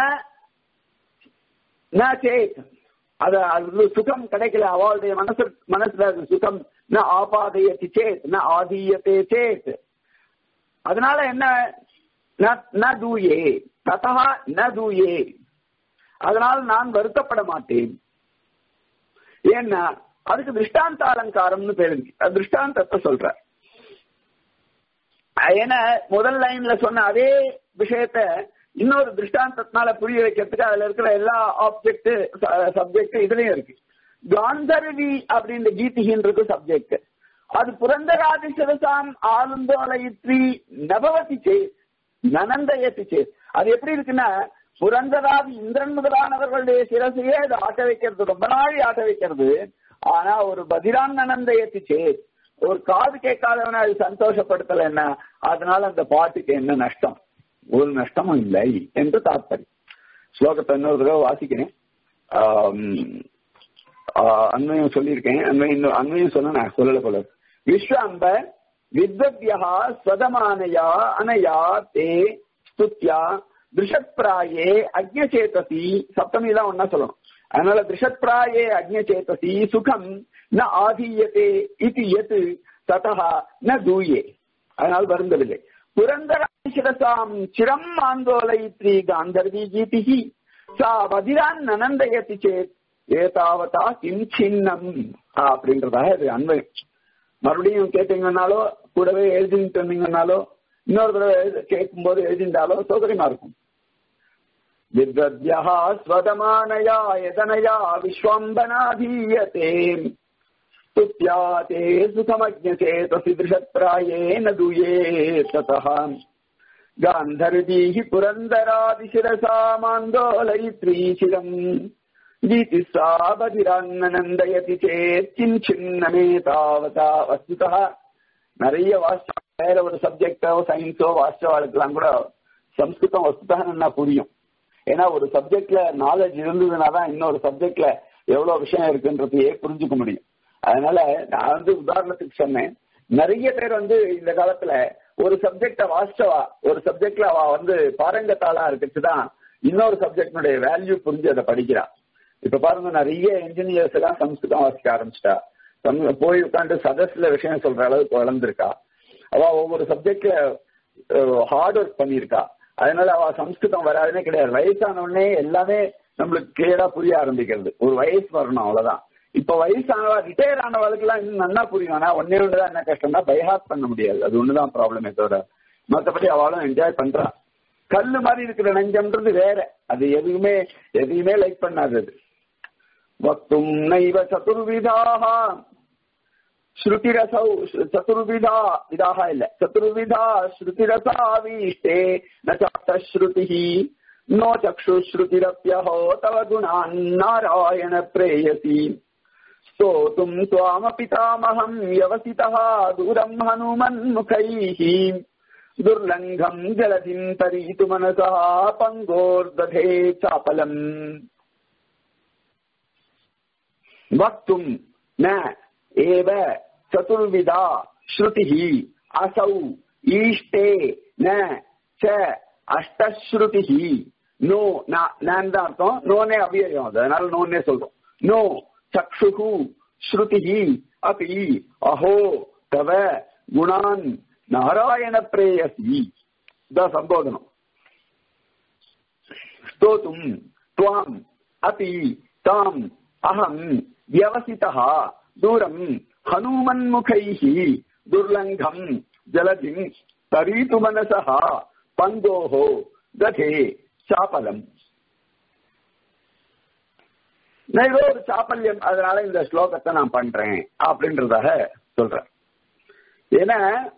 ந சேத் அது அது சுகம் கிடைக்கல அவளுடைய மனசு மனசுல அது சுகம் ந ஆபாதயத்தி சேத் ந ஆதீயத்தே சேத் அதனால என்ன ந- ந தூயே ததா ந தூயே அதனால் நான் வருத்தப்பட மாட்டேன் ஏன்னா அதுக்கு திருஷ்டாந்த அலங்காரம்னு பேரு இருக்கு. அது திருஷ்டாந்தத்தை சொல்ற ஏன்னா முதல் லைன்ல சொன்ன அதே விஷயத்த இன்னொரு திருஷ்டாந்தத்தினால புரிய வைக்கிறதுக்கு அதுல இருக்கிற எல்லா ஆப்ஜெக்ட் சப்ஜெக்ட் இதுலயும் இருக்கு காந்தர்வி அப்படின்ற கீதிகின்றது சப்ஜெக்ட் அது புரந்தராதி சிவசாம் ஆனந்தோலயித்ரி நபவதி சேத் நனந்தயத்தி சேத் அது எப்படி இருக்குன்னா புரந்தராதி இந்திரன் முதலானவர்களுடைய சிரசையே அது ஆட்ட வைக்கிறது ரொம்ப நாள் ஆட்ட வைக்கிறது ஆனா ஒரு பதிரான் நனந்தயத்தி சேத் ஒரு காது கேட்காதவனை அது சந்தோஷப்படுத்தல என்ன அதனால அந்த பாட்டுக்கு என்ன நஷ்டம் ஒரு நஷ்டமும் இல்லை என்று தாத்பரியம் ஸ்லோகத்தை இன்னொரு தடவை வாசிக்கிறேன் ஆம், ஆ, அன்வயம் சொல்லியிருக்கேன் அன்வயம் இன்னும் அன்வயம் சொன்ன நான் சொல்லல போல இருக்கு. விஸ்வாம்ப வித்வத்யா ஸ்வதமானயா அனயா தே ஸ்துத்யா திருஷத்பிராயே அக்ஞசேதசி சப்தமி தான் ஒன்னா சொல்லணும் அதனால திருஷத்பிராயே அக்ஞசேதசி சுகம் ந ஆதீயத்தே இது எது ததா ந தூயே அதனால் வருந்தவில்லை புரந்தராசிரசாம் சிரம் ஆந்தோலயித்ரி காந்தர்வி கீதிகி சா வதிரான் நனந்தயதி சேத் ஏதாவதா கிம் சின்னம் அப்படின்றதாக இது அன்வயம் மறுபடியும் கேட்டீங்கன்னாலோ கூடவே எழுதிட்டு வந்தீங்கன்னாலோ இன்னொரு தடவை எழுத கேட்கும்போது எழுதிட்டாலோ சௌகரியமா இருக்கும் வித்வத்யா ஸ்வதமானயா எதனயா விஸ்வம்பனாதீயத்தே स्तुत्या ते सुखमज्ञचेतसि दृशप्रायेण दूये ततः गान्धर्वीः पुरन्दरादिशिरसा मान्दोलयित्रीशिरम् गीतिः सा बधिरान्ननन्दयति चेत् किञ्चिन्नमे तावता वस्तुतः நிறைய வாசிச்ச வேற ஒரு சப்ஜெக்டோ சயின்ஸோ வாசிச்சவாளுக்கெல்லாம் கூட சம்ஸ்கிருதம் வஸ்துதான் நல்லா புரியும் ஏன்னா ஒரு சப்ஜெக்ட்ல நாலேஜ் இருந்ததுன்னா தான் இன்னொரு சப்ஜெக்ட்ல எவ்வளவு விஷயம் இருக்குன்றதையே புரிஞ்சுக்க முடியும் அதனால நான் வந்து உதாரணத்துக்கு சொன்னேன் நிறைய பேர் வந்து இந்த காலத்துல ஒரு சப்ஜெக்ட வாசிச்சவா ஒரு சப்ஜெக்ட்ல அவ வந்து பாரங்கத்தாளா இருக்கிறதுதான் இன்னொரு சப்ஜெக்டினுடைய வேல்யூ புரிஞ்சு அதை படிக்கிறா இப்ப பாருங்க நிறைய இன்ஜினியர்ஸ் எல்லாம் சம்ஸ்கிருதம் வாசிக்க ஆரம்பிச்சிட்டா போய் உட்காந்து சதஸ்ல விஷயம் சொல்ற அளவுக்கு வளர்ந்துருக்கா அவ ஒவ்வொரு சப்ஜெக்ட்ல ஹார்ட் ஒர்க் பண்ணியிருக்கா அதனால அவ சம்ஸ்கிருதம் வராதுன்னே கிடையாது வயசான உடனே எல்லாமே நம்மளுக்கு கிளியரா புரிய ஆரம்பிக்கிறது ஒரு வயசு வரணும் அவ்வளவுதான் இப்ப வயசானவா ரிட்டையர் ஆனவளுக்கு எல்லாம் இன்னும் நல்லா புரியும் ஆனா ஒன்னே ஒண்ணுதான் என்ன கஷ்டம்னா பைஹார்ட் பண்ண முடியாது அது ஒண்ணுதான் ப்ராப்ளமே தவிர மத்தபடி அவளும் என்ஜாய் பண்றா கல்லு மாதிரி இருக்கிற நெஞ்சம்ன்றது வேற அது எதுவுமே எதையுமே லைக் பண்ணாது அது வக்தும் நைவ சதுர்விதாக ஸ்ருதிரசௌ சதுர்விதா விதாக இல்ல சதுர்விதா ஸ்ருதிரசாவீஷ்டே நச்சாஸ்ருதி नो चक्षुश्रुतिरप्यहो तव गुणान् नारायण प्रेयसी स्तोतुम् त्वामपितामहम् व्यवसितः दूरम् हनुमन्मुखैः दुर्लङ्घम् जलधिम् तरीतु मनसः पङ्गोर्दधे चापलम् वक्तुम् न एव चतुर्विधा श्रुतिः असौ ईष्टे न च அஷ்டஸ்ருதி நோ நான் தான் அர்த்தம் நோனே அபியம் அது அதனால நோன்னே சொல்றோம் நோ சக்ஷு ஸ்ருதி அப்பி அஹோ தவ குணான் நாராயண பிரேயசி இதான் சம்போதனம் ஸ்தோத்தும் துவாம் அப்பி தாம் அகம் வியவசிதா தூரம் ஹனுமன்முகைः துர்லங்கம் ஜலதிம் தரீது மனசः பங்கோஹோ ததே சாப்பலம் நான் ஏதோ ஒரு சாப்பல்யம் அதனால இந்த ஸ்லோகத்தை நான் பண்றேன் அப்படின்றதாக சொல்றேன் ஏன்னா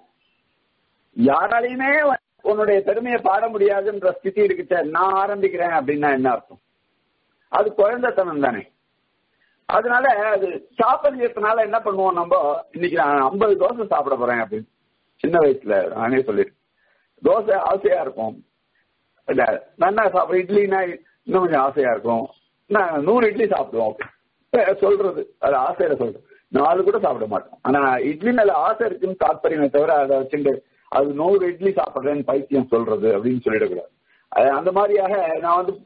யாராலையுமே உன்னுடைய பெருமையை பாட முடியாதுன்ற ஸ்திதி இருக்குச்ச நான் ஆரம்பிக்கிறேன் அப்படின்னா என்ன அர்த்தம் அது குழந்தைத்தனம் தானே அதனால அது சாப்பல்யத்தினால என்ன பண்ணுவோம் நம்ம இன்னைக்கு நான் ஐம்பது தோசை சாப்பிட போறேன் அப்படின்னு சின்ன வயசுல நானே சொல்லிருக்கேன் தோசை ஆசையா இருக்கும் இல்ல நல்லா சாப்பிட இட்லினா இன்னும் கொஞ்சம் ஆசையா இருக்கும் நான் நூறு இட்லி சாப்பிடுவோம் சொல்றது அது ஆசையில சொல்றேன் நாலு கூட சாப்பிட மாட்டோம் ஆனா இட்லி மேல ஆசை இருக்குன்னு தாற்பயமே தவிர அதை வச்சுட்டு அது நூறு இட்லி சாப்பிடுறேன்னு பைத்தியம் சொல்றது அப்படின்னு சொல்லிடக்கூடாது அந்த மாதிரியாக நான் வந்து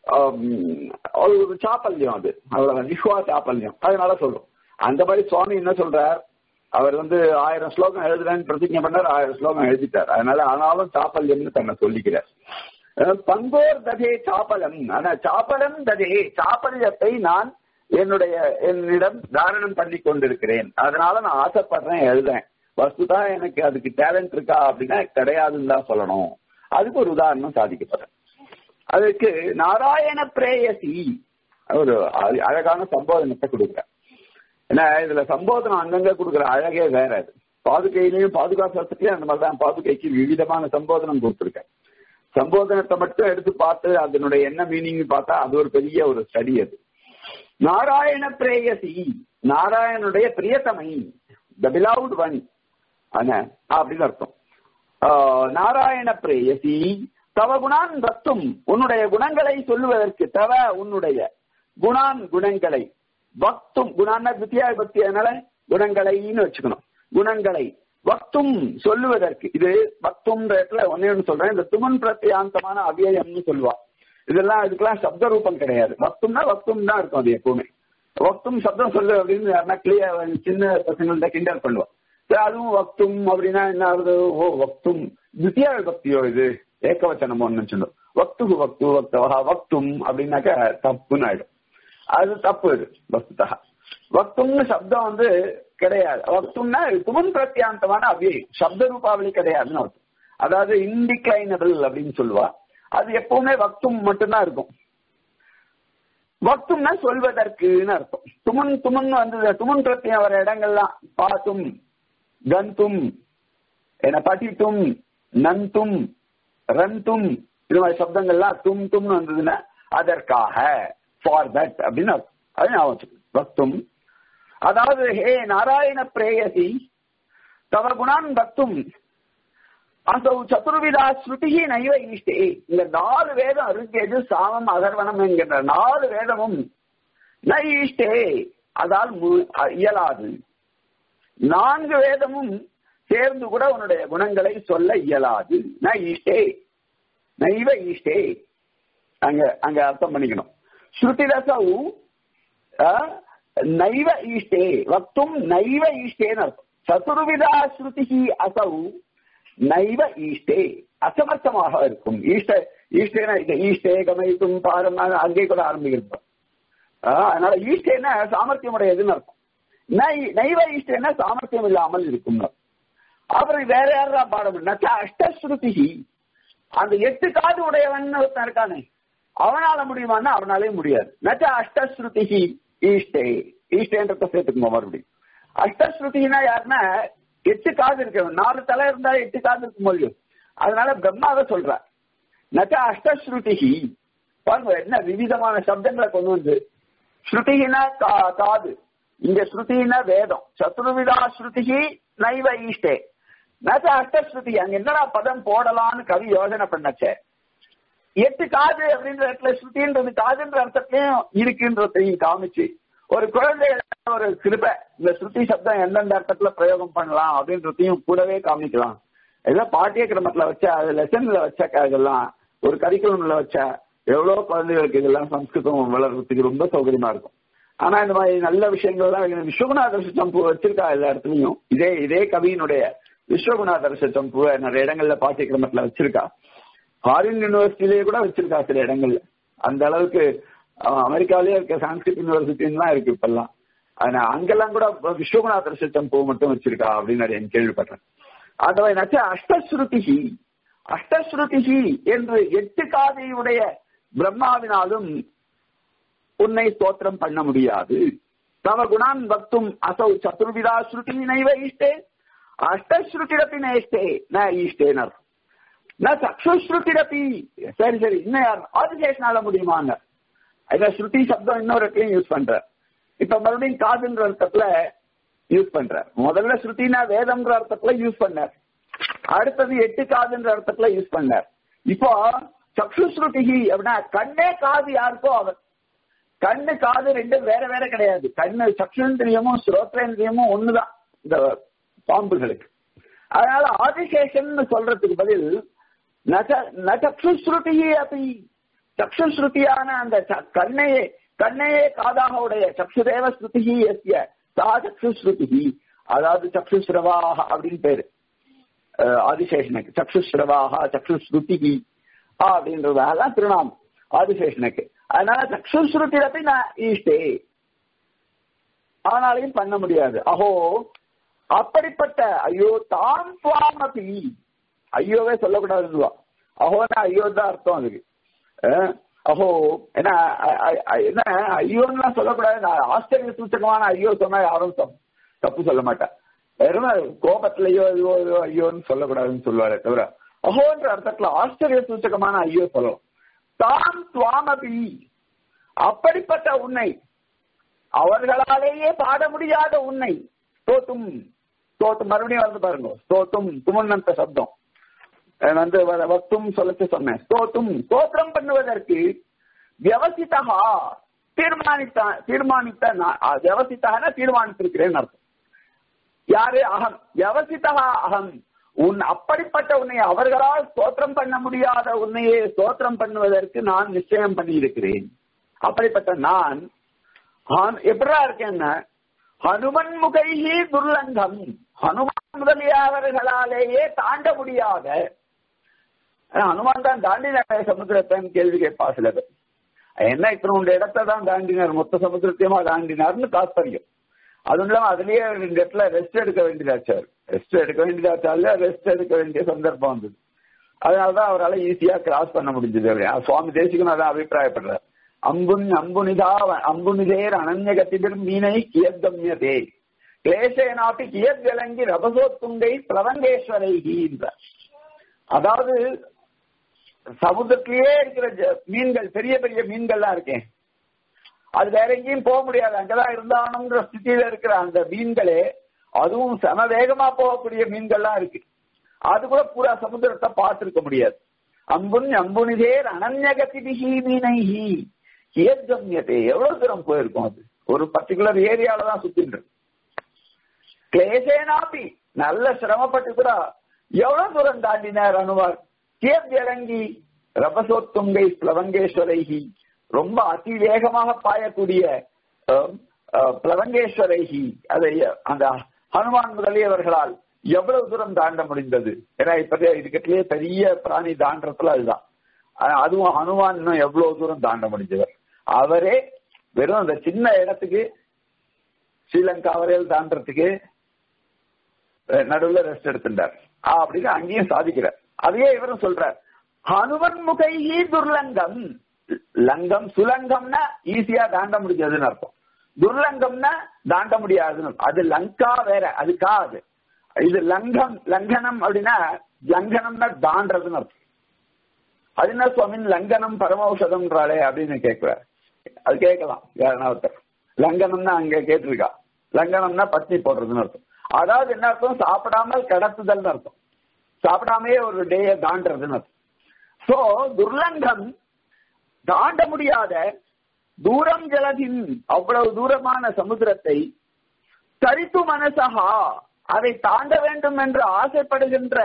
ஒரு சாப்பல்யம் அது அவ்வளவு நிஷ்வா சாப்பல்யம் அதனால சொல்றோம் அந்த மாதிரி சுவாமி என்ன சொல்றார் அவர் வந்து ஆயிரம் ஸ்லோகம் எழுதுறேன்னு பிரதிஜை பண்ணார் ஆயிரம் ஸ்லோகம் எழுதிட்டார் அதனால ஆனாலும் சாப்பல்யம்னு தன்னை சொல்லிக்கிறார் பங்கோர் ததே சாப்பலம் ஆனா சாப்பலம் ததே சாப்பல்யத்தை நான் என்னுடைய என்னிடம் தாரணம் பண்ணி கொண்டிருக்கிறேன் அதனால நான் ஆசைப்படுறேன் எழுதுறேன் வஸ்துதா எனக்கு அதுக்கு டேலண்ட் இருக்கா அப்படின்னா கிடையாதுன்னு தான் சொல்லணும் அதுக்கு ஒரு உதாரணம் சாதிக்கப்படுறேன் அதுக்கு நாராயண பிரேயசி ஒரு அழகான சம்போதனத்தை கொடுக்குறேன் ஏன்னா இதுல சம்போதனம் அங்கங்க கொடுக்குற அழகே வேற அது பாதுகையிலையும் பாதுகா சாஸ்திரத்திலையும் அந்த மாதிரிதான் பாதுகைக்கு விவிதமான சம்போதனம் கொடுத்துருக்கேன் சம்போதனத்தை மட்டும் எடுத்து பார்த்து அதனுடைய என்ன மீனிங் பார்த்தா அது ஒரு பெரிய ஒரு ஸ்டடி அது நாராயண பிரேயசி நாராயணனுடைய பிரியத்தமை த பிலவுட் ஒன் அப்படின்னு அர்த்தம் நாராயண பிரேயசி தவ குணான் பக்தும் உன்னுடைய குணங்களை சொல்லுவதற்கு தவ உன்னுடைய குணான் குணங்களை பக்தும் குணான்னா தித்தியா பக்தி அதனால குணங்களைன்னு வச்சுக்கணும் குணங்களை வக்தும் சொல்லுவதற்கு இது பக்தும்ன்ற இடத்துல ஒன்னே ஒன்று சொல்றேன் இந்த துமன் பிரத்யாந்தமான அவ்யயம்னு சொல்லுவா இதெல்லாம் இதுக்கெல்லாம் சப்த ரூபம் கிடையாது வக்தும்னா வக்தும் தான் இருக்கும் அது எப்பவுமே வக்தும் சப்தம் சொல்லு அப்படின்னு யாருன்னா கிளியர் சின்ன பசங்கள்ட்ட கிண்டல் பண்ணுவா அதுவும் வக்தும் அப்படின்னா என்ன ஆகுது ஓ வக்தும் தித்தியா பக்தியோ இது ஏக்கவச்சனமோ நினைச்சிடும் வக்து வக்து வக்தவா வக்தும் அப்படின்னாக்க தப்புன்னு ஆயிடும் அது தப்பு இது வஸ்துதா வக்தும்னு சப்தம் வந்து கிடையாது வக்தும்னா துமன் பிரத்யாந்தமான அவ்வியம் சப்த ரூபாவளி கிடையாதுன்னு அர்த்தம் அதாவது இன்டிக்ளைனபிள் அப்படின்னு சொல்லுவா அது எப்பவுமே வக்தும் மட்டும்தான் இருக்கும் வக்தும்னா சொல்வதற்குன்னு அர்த்தம் துமன் துமன் வந்து துமன் பிரத்தியம் வர இடங்கள்லாம் பாத்தும் கந்தும் என படித்தும் நந்தும் ரந்தும் இது மாதிரி சப்தங்கள்லாம் தும் தும்னு வந்ததுன்னா அதற்காக ஃபார் தட் அப்படின்னு அர்த்தம் அது ஞாபகம் பக்தும் அதாவது ஹே நாராயண பிரேயசி தவ குணான் பக்தும் அசௌ சதுர்விதா ஸ்ருதி நைவ ஈஷ்டே இந்த நாலு வேதம் ருக்கெது சாமம் அகர்வனம் என்கின்ற நாலு வேதமும் ந ஈஷ்டே அதால் இயலாது நான்கு வேதமும் சேர்ந்து கூட உன்னுடைய குணங்களை சொல்ல இயலாது ந ஈஷ்டே நைவ ஈஷ்டே அங்க அங்க அர்த்தம் பண்ணிக்கணும் ஸ்ருதி ரசௌ நைவ ஈஷ்டே வக்தும் நைவ ஈஷ்டேன்னு அர்த்தம் சதுர்விதா ஸ்ருதி அசௌ நைவ ஈஷ்டே அசமர்த்தமாக இருக்கும் ஈஷ்ட ஈஷ்டேனா ஈஷ்டே கமைத்தும் பாரம் அங்கே கூட ஆரம்பிக்கிறோம் அதனால ஈஷ்டேன்னா சாமர்த்தியம் உடையதுன்னு அர்த்தம் நைவ ஈஷ்டேன்னா சாமர்த்தியம் இல்லாமல் இருக்கும் அப்புறம் வேற யாரா பாடம் அஷ்டஸ்ருதி அந்த எட்டு காது உடையவன் ஒருத்தன் இருக்கானே அவனால முடியுமான்னா அவனாலே முடியாது நச்ச அஷ்டஸ்ருதி ஈஷ்டே ஈஷ்டேன்றத சேர்த்துக்குமா மறுபடியும் அஷ்டஸ்ருதினா யாருன்னா எட்டு காது இருக்கு நாலு தலை இருந்தா எட்டு காது இருக்கும் முடியும் அதனால பிரம்மாவை சொல்ற நச்ச அஷ்டஸ்ருதி பாருங்க என்ன விவிதமான சப்தங்களை கொண்டு வந்து ஸ்ருதினா காது இங்க ஸ்ருதினா வேதம் சத்ருவிதா ஸ்ருதி நைவ ஈஷ்டே நச்ச அஷ்டஸ்ருதி அங்க என்னடா பதம் போடலாம்னு கவி யோசனை பண்ணச்சே எட்டு காது அப்படின்ற இடத்துல ஸ்ருதின்றது காதுன்ற அர்த்தத்திலையும் இருக்குன்றதையும் காமிச்சு ஒரு குழந்தை ஒரு கிருப இந்த ஸ்ருதி சப்தம் எந்தெந்த அர்த்தத்துல பிரயோகம் பண்ணலாம் அப்படின்றதையும் கூடவே காமிக்கலாம் எல்லாம் பாட்டிய கிரமத்துல வச்சா அது லெசன்ல வச்சா இதெல்லாம் ஒரு கரிக்குலம்ல வச்சா எவ்வளவு குழந்தைகளுக்கு இதெல்லாம் சம்ஸ்கிருதம் வளர்றதுக்கு ரொம்ப சௌகரியமா இருக்கும் ஆனா இந்த மாதிரி நல்ல விஷயங்கள்லாம் விஸ்வகுணாதர்ஷ சம்பு வச்சிருக்கா எல்லா இடத்துலயும் இதே இதே கவியினுடைய விஸ்வகுணாதர்ஷ சம்புவை நிறைய இடங்கள்ல பாட்டிய கிரமத்துல வச்சிருக்கா ஃபாரின் யூனிவர்சிட்டிலேயே கூட வச்சிருக்கா சில இடங்கள்ல அந்த அளவுக்கு அமெரிக்காவிலேயே இருக்க சான்ஸ்கிரிட் யூனிவர்சிட்டின்னு இருக்கு இப்பெல்லாம் ஆனா அங்கெல்லாம் கூட விஸ்வகுணாதர் சித்தம் பூ மட்டும் வச்சிருக்கா அப்படின்னு நிறைய கேள்விப்படுறேன் அதுவா என்னாச்சு அஷ்டஸ்ருதிகி அஷ்டஸ்ருதிகி என்று எட்டு காதையுடைய பிரம்மாவினாலும் உன்னை ஸ்தோத்திரம் பண்ண முடியாது தவ குணான் பக்தும் அசௌ சதுர்விதா ஸ்ருதி நைவ ஈஷ்டே அஷ்டஸ்ருதிரப்பி நேஷ்டே ந ஈஷ்டேனர் ந சக்ஷுஸ்ருதிரப்பி சரி சரி இன்னும் யார் ஆதிசேஷனால முடியுமாங்க இந்த ஸ்ருதி சப்தம் இன்னொரு இடத்துலயும் யூஸ் பண்ற இப்ப மறுபடியும் காதுன்ற அர்த்தத்துல யூஸ் பண்ற முதல்ல ஸ்ருதினா வேதம்ன்ற அர்த்தத்துல யூஸ் பண்ணார் அடுத்தது எட்டு காதுன்ற அர்த்தத்துல யூஸ் பண்ணார் இப்போ சக்ஷு ஸ்ருதிகி அப்படின்னா கண்ணே காது யாருக்கோ அவர் கண்ணு காது ரெண்டும் வேற வேற கிடையாது கண்ணு சக்ஷுந்திரியமும் ஸ்ரோத்ரேந்திரியமும் ஒண்ணுதான் இந்த பாம்புகளுக்கு அதனால ஆதிசேஷன் சொல்றதுக்கு பதில் நச்சுஸ்ருதியே அப்படி சக்ஷுஸ்ருதியான அந்த கண்ணையே கண்ணையே காதாக உடைய சக்ஷுதேவ ஸ்ருதி எஸ்ய சா சக்ஷுஸ்ருதி அதாவது சக்ஷுஸ்ரவாக அப்படின்னு பேரு ஆதிசேஷனுக்கு சக்ஷுஸ்ரவாக சக்ஷுஸ்ருதி அப்படின்றதாக திருநாமம் ஆதிசேஷனுக்கு அதனால சக்ஷுஸ்ருதி அப்படி நான் ஈஷ்டே ஆனாலையும் பண்ண முடியாது அஹோ அப்படிப்பட்ட ஐயோ தான் சுவாமபி ஐயோவே சொல்லக்கூடாதுவா அஹோனா ஐயோ தான் அர்த்தம் அதுக்கு அஹோ என்ன என்ன ஐயோன்னு சொல்லக்கூடாது நான் ஆஸ்திரேலிய சூச்சகமான ஐயோ சொன்னா யாரும் தப்பு சொல்ல மாட்டேன் வெறும் கோபத்திலேயோ ஐயோ ஐயோ ஐயோன்னு சொல்லக்கூடாதுன்னு சொல்லுவாரு தவிர அஹோன்ற அர்த்தத்துல ஆஸ்திரேலிய சூச்சகமான ஐயோ சொல்லலாம் தான் துவாமபி அப்படிப்பட்ட உன்னை அவர்களாலேயே பாட முடியாத உன்னை ஸ்தோத்தும் ஸ்தோத்து மறுபடியும் வந்து பாருங்க ஸ்தோத்தும் துமன்னந்த சப்தம் வந்து வக்தும் சொல்லச்சு சொன்னேன் ஸ்தோத்தும் ஸ்தோத்திரம் பண்ணுவதற்கு வியவசிதா தீர்மானித்த தீர்மானித்த வியவசித்தான தீர்மானித்திருக்கிறேன் அர்த்தம் யாரு அகம் வியவசிதா அகம் உன் அப்படிப்பட்ட உன்னை அவர்களால் ஸ்தோத்திரம் பண்ண முடியாத உன்னையே ஸ்தோத்திரம் பண்ணுவதற்கு நான் நிச்சயம் பண்ணி இருக்கிறேன் அப்படிப்பட்ட நான் எப்படா இருக்கேன்னா ஹனுமன் முகையே துர்லங்கம் ஹனுமான் முதலியவர்களாலேயே தாண்ட முடியாத ஹனுமான் தான் தாண்டினார் சமுத்திரத்தன் கேள்வி கேட்பா சில பேர் என்ன இத்தனை இடத்தை தான் தாண்டினார் மொத்த சமுத்திரத்தையுமா தாண்டினார்னு தாத்பரியம் அதுவும் இல்லாம அதுலயே ரெண்டு இடத்துல ரெஸ்ட் எடுக்க வேண்டியதாச்சு ரெஸ்ட் எடுக்க வேண்டியதாச்சால ரெஸ்ட் எடுக்க வேண்டிய சந்தர்ப்பம் வந்தது அதனாலதான் அவரால் ஈஸியா கிராஸ் பண்ண முடிஞ்சது சுவாமி தேசிகன் அதான் அபிப்பிராயப்படுறார் அம்புன் அம்புனிதா அம்புனிதேர் அனன்யகத்திபிர் மீனை கியத்கம்யதே கிளேசேனாப்பி கியத் விளங்கி ரபசோத்துங்கை பிரவங்கேஸ்வரைகி என்றார் அதாவது சமுத்திரத்திலேயே இருக்கிற மீன்கள் பெரிய பெரிய மீன்கள்லாம் இருக்கேன் அது வேற எங்கேயும் போக முடியாது அங்கதான் இருந்தானுங்கிற ஸ்திதியில இருக்கிற அந்த மீன்களே அதுவும் சம வேகமா போகக்கூடிய மீன்கள்லாம் இருக்கு அது கூட பூரா சமுத்திரத்தை பார்த்திருக்க முடியாது அம்புன் அம்புனிதேர் அனன்யகதிபிகி மீனைஹி ஏத்கம்யத்தை எவ்வளவு தூரம் போயிருக்கும் அது ஒரு பர்டிகுலர் ஏரியால தான் சுத்தின்னு கிளேசேனாப்பி நல்ல சிரமப்பட்டு கூட எவ்வளவு தூரம் தாண்டினார் அனுவார் கேத் இறங்கி ரபசோத்துங்கை பிளவங்கேஸ்வரைகி ரொம்ப அதி வேகமாக பாயக்கூடிய பிளவங்கேஸ்வரைகி அதை அந்த ஹனுமான் முதலியவர்களால் எவ்வளவு தூரம் தாண்ட முடிந்தது ஏன்னா இப்ப இதுக்கிட்டே பெரிய பிராணி தாண்டத்துல அதுதான் அதுவும் ஹனுமான் இன்னும் எவ்வளவு தூரம் தாண்ட முடிஞ்சவர் அவரே வெறும் அந்த சின்ன இடத்துக்கு ஸ்ரீலங்கா வரையில் தாண்டறதுக்கு நடுவில் ரெஸ்ட் எடுத்துட்டார் அப்படின்னு அங்கேயும் சாதிக்கிறார் அதையே இவரும் சொல்றார் ஹனுமன் முகையி துர்லங்கம் லங்கம் சுலங்கம்னா ஈஸியா தாண்ட முடிஞ்சதுன்னு அர்த்தம் துர்லங்கம்னா தாண்ட முடியாதுன்னு அது லங்கா வேற அதுக்கா அது இது லங்கம் லங்கனம் அப்படின்னா லங்கனம்னா தாண்டதுன்னு அர்த்தம் அது என்ன சுவாமின் லங்கனம் பரமௌஷதம்ன்றாளே அப்படின்னு கேட்கிறார் அது கேட்கலாம் யாருன்னா ஒருத்தர் லங்கனம்னா அங்க கேட்டிருக்கா லங்கனம்னா பத்னி போடுறதுன்னு அர்த்தம் அதாவது என்ன அர்த்தம் சாப்பிடாமல் கடத்துதல்னு அர்த்தம் சாப்பிடாமே ஒரு டேய தாண்டதுன்னு அர்த்தம் சோ துர்லங்கம் தாண்ட முடியாத தூரம் ஜலதின் அவ்வளவு தூரமான சமுத்திரத்தை தரித்து மனசகா அதை தாண்ட வேண்டும் என்று ஆசைப்படுகின்ற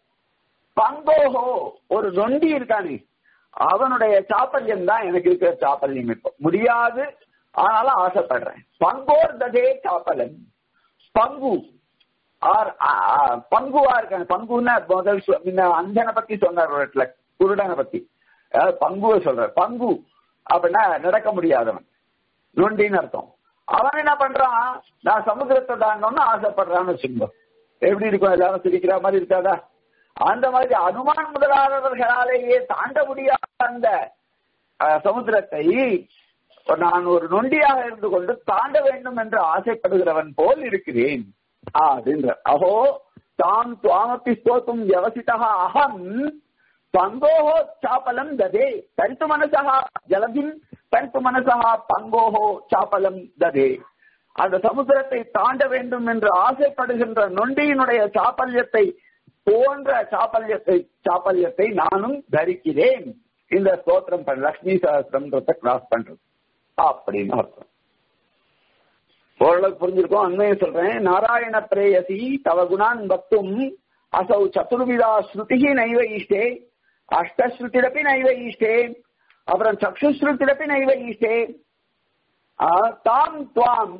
பங்கோஹோ ஒரு நொண்டி இருக்கானே அவனுடைய சாப்பல்யம் தான் எனக்கு இருக்கிற சாப்பல்யம் இப்போ முடியாது ஆனாலும் ஆசைப்படுறேன் பங்கோர் ததே சாப்பலன் பங்கு ஆர் பங்குவா இருக்காங்க பங்குன்னா முதல் முன்ன அந்தனை பத்தி சொன்னார் ஒரு இடத்துல குருடனை பத்தி அதாவது பங்குவை சொல்றார் பங்கு அப்படின்னா நடக்க முடியாதவன் நொண்டின்னு அர்த்தம் அவன் என்ன பண்றான் நான் சமுத்திரத்தை தாண்டணும்னு ஆசைப்படுறான்னு வச்சுக்கோ எப்படி இருக்கும் எல்லாரும் சிரிக்கிற மாதிரி இருக்காதா அந்த மாதிரி அனுமான் முதலாளர்களாலேயே தாண்ட முடியாத அந்த சமுத்திரத்தை நான் ஒரு நொண்டியாக இருந்து கொண்டு தாண்ட வேண்டும் என்று ஆசைப்படுகிறவன் போல் இருக்கிறேன் அப்படின்ற அஹோ தாம் துவாமப்பி ஸ்தோத்தும் வியவசிதா அகம் பங்கோஹோ சாப்பலம் ததே தரித்து மனசா ஜலதின் தரித்து மனசா பங்கோஹோ சாப்பலம் ததே அந்த சமுத்திரத்தை தாண்ட வேண்டும் என்று ஆசைப்படுகின்ற நொண்டியினுடைய சாப்பல்யத்தை போன்ற சாப்பல்யத்தை சாப்பல்யத்தை நானும் தரிக்கிறேன் இந்த ஸ்தோத்திரம் பண்ண லக்ஷ்மி சகசிரம்ன்றத கிராஸ் பண்றது அப்படின்னு அர்த்தம் ஓரளவுக்கு புரிஞ்சிருக்கோம் அண்மையை சொல்றேன் நாராயண பிரேயசி தவ குணான் பக்தும் அசௌ சதுர்விதா ஸ்ருதிகி நைவ ஈஷ்டே அஷ்டஸ்ருதிரப்பி நைவ ஈஷ்டே அப்புறம் சக்ஷுஸ்ருதிரப்பி நைவ ஈஷ்டே தாம் துவாம்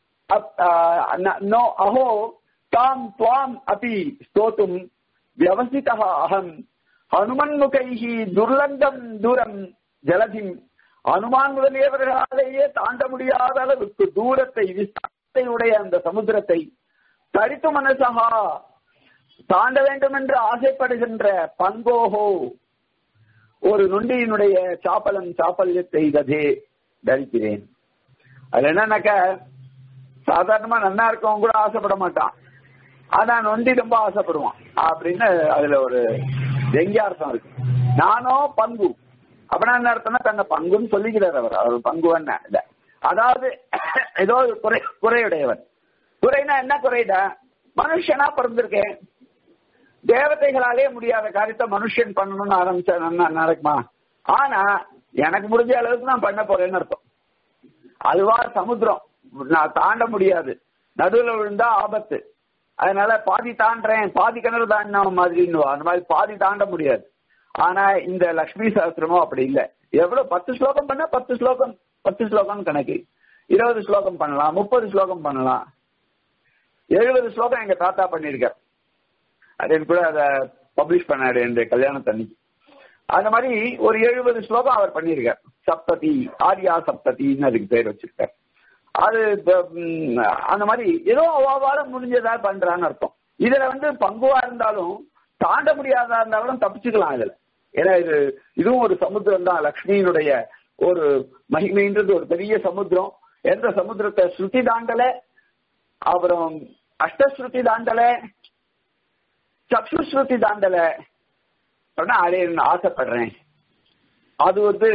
நோ அஹோ தாம் துவாம் அப்பி ஸ்தோத்தும் வியவசிதः அகம் ஹனுமன்முகைः துர்லங்கம் தூரம் ஜலதிம் அனுமான் முதலியவர்களாலேயே தாண்ட முடியாத அளவுக்கு தூரத்தை விஸ்தாரத்தை உடைய அந்த சமுத்திரத்தை தரித்து மனசகா தாண்ட வேண்டும் என்று ஆசைப்படுகின்ற பங்கோஹோ ஒரு நொண்டியினுடைய சாப்பலம் சாப்பல்யத்தை இதே தரிக்கிறேன் அது என்னன்னாக்க சாதாரணமா நன்னா இருக்கவங்க கூட ஆசைப்பட மாட்டான் ஆனா நொண்டி ரொம்ப ஆசைப்படுவான் அப்படின்னு அதுல ஒரு வெங்கியார்த்தம் இருக்கு நானோ பங்கு அப்படின்னா என்ன அர்த்தம்னா தன்னை பங்குன்னு சொல்லிக்கிறார் அவர் அவர் பங்கு என்ன இல்ல அதாவது ஏதோ ஒரு குறை குறையுடையவர் குறைனா என்ன குறைடா மனுஷனா பிறந்திருக்கேன் தேவதைகளாலே முடியாத காரியத்தை மனுஷன் பண்ணணும்னு ஆரம்பிச்சா என்ன நடக்குமா ஆனா எனக்கு முடிஞ்ச அளவுக்கு நான் பண்ண போறேன்னு அர்த்தம் அதுவா சமுத்திரம் நான் தாண்ட முடியாது நடுவில் விழுந்தா ஆபத்து அதனால பாதி தாண்டறேன் பாதி கிணறு தாண்டின மாதிரின்னு அந்த மாதிரி பாதி தாண்ட முடியாது ஆனா இந்த லக்ஷ்மி சாஸ்திரமோ அப்படி இல்லை எவ்வளவு பத்து ஸ்லோகம் பண்ணா பத்து ஸ்லோகம் பத்து ஸ்லோகம் கணக்கு இருபது ஸ்லோகம் பண்ணலாம் முப்பது ஸ்லோகம் பண்ணலாம் எழுபது ஸ்லோகம் எங்க தாத்தா பண்ணியிருக்கார் அது கூட அதை பப்ளிஷ் பண்ணாரு என் கல்யாணத்தன்னைக்கு அந்த மாதிரி ஒரு எழுபது ஸ்லோகம் அவர் பண்ணியிருக்கார் சப்ததி ஆர்யா சப்ததின்னு அதுக்கு பேர் வச்சிருக்கார் அது ம், அந்த மாதிரி ஏதோ அவாவால முடிஞ்சதா பண்றான்னு அர்த்தம் இதுல வந்து பங்குவா இருந்தாலும் தாண்ட முடியாதா இருந்தாலும் தப்பிச்சுக்கலாம் இதுல ஏன்னா இது இதுவும் ஒரு சமுத்திரம் தான் லக்ஷ்மியினுடைய ஒரு மகிமைன்றது ஒரு பெரிய சமுத்திரம் எந்த சமுத்திரத்தை ஸ்ருதி தாண்டல அப்புறம் அஷ்டஸ்ருதி தாண்டல சக்ஷுஸ்ருதி தாண்டல அப்படின்னா அதே நான் ஆசைப்படுறேன் அது வந்து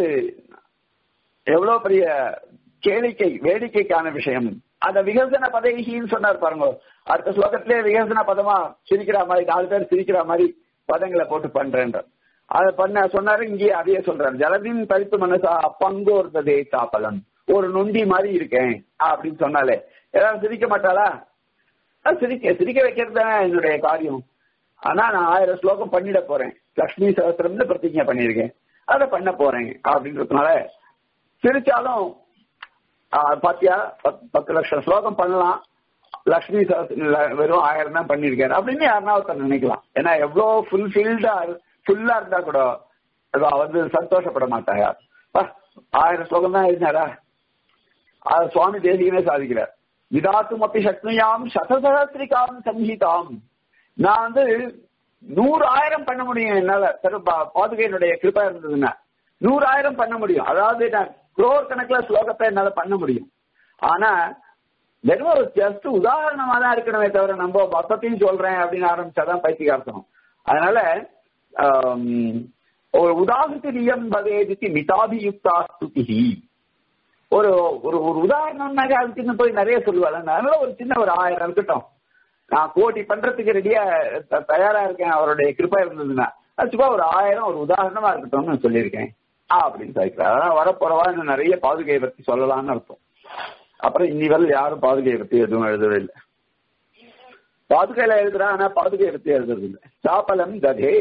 எவ்வளவு பெரிய கேளிக்கை வேடிக்கைக்கான விஷயம் அந்த விகசன பதவிகின்னு சொன்னார் பாருங்க அடுத்த ஸ்லோகத்திலே விகசன பதமா சிரிக்கிற மாதிரி நாலு பேர் சிரிக்கிற மாதிரி பதங்களை போட்டு பண்றேன்ற அதை பண்ண சொன்னாரு இங்கேயே அதையே சொல்றாரு ஜலதின் பறித்து மனசா பங்கோர்ந்ததே தாப்பலன் ஒரு நொண்டி மாதிரி இருக்கேன் அப்படின்னு சொன்னாலே ஏதாவது சிரிக்க மாட்டாளா அஹ் சிரிக்க சிரிக்க வைக்கிறது தானே என்னுடைய காரியம் ஆனா நான் ஆயிரம் ஸ்லோகம் பண்ணிட போறேன் லக்ஷ்மி சகசிரம்னு பிரதிஜை பண்ணியிருக்கேன் அதை பண்ண போறேன் அப்படின்றதுனால சிரிச்சாலும் ஆஹ், பாத்தியா பத்- பத்து லட்சம் ஸ்லோகம் பண்ணலாம் லக்ஷ்மி சகஸ்ர- வெறும் ஆயிரம் தான் பண்ணிருக்காரு அப்படின்னு யாருன்னா ஒருத்தர் நினைக்கலாம் ஏன்னா எவ்வளவு ஃபுல்ஃபில்டா ஃபுல்லா இருந்தா கூட அவ வந்து சந்தோஷப்பட மாட்டாங்க பா, ஆயிரம் ஸ்லோகம் தான் எழுதினாரா அது சுவாமி தேசிகனே சாதிக்கிறார் விதாத்தும் அப்படி சக்னியாம் சதசகஸ்திரிகாம் சம்ஹிதாம் நான் வந்து நூறு ஆயிரம் பண்ண முடியும் என்னால சரி, பா- பாதுகையினுடைய கிருப்பா இருந்ததுன்னா நூறாயிரம் பண்ண முடியும் அதாவது நான் குரோர் கணக்குல ஸ்லோகத்தை என்னால பண்ண முடியும் ஆனா வெறும் ஒரு ஜஸ்ட் உதாரணமா தான் இருக்கணுமே தவிர நம்ம மொத்தத்தையும் சொல்றேன் அப்படின்னு ஆரம்பிச்சாதான் பைத்தியகார்த்தம் அதனால ஆம், ஒரு உதாரணத்திரியம் பவேதிக்கு மிதாபியுக்தா ஸ்துதிஹி ஒரு ஒரு ஒரு உதாரணம்னாக்க அதுக்குன்னு போய் நிறைய சொல்லுவாங்க அதனால ஒரு சின்ன ஒரு ஆயிரம் இருக்கட்டும் நான் கோடி பண்றதுக்கு ரெடியா த- தயாரா இருக்கேன் அவருடைய கிருப்பா இருந்ததுன்னா அது சும்மா ஒரு ஆயிரம் ஒரு உதாரணமா இருக்கட்டும்னு நான் சொல்லியிருக்கேன் ஆ அப்படின்னு சொல்லிக்கிறார் அதான் வரப்போறவா இன்னும் நிறைய பாதுகையை பத்தி சொல்லலாம்னு அர்த்தம் அப்புறம் இன்னி வரல யாரும் பாதுகையை பத்தி எதுவும் எழுதவே இல்லை பாதுகையில எழுதுறா ஆனா பாதுகையை பத்தி எழுதுறது இல்லை சாப்பலம் ததே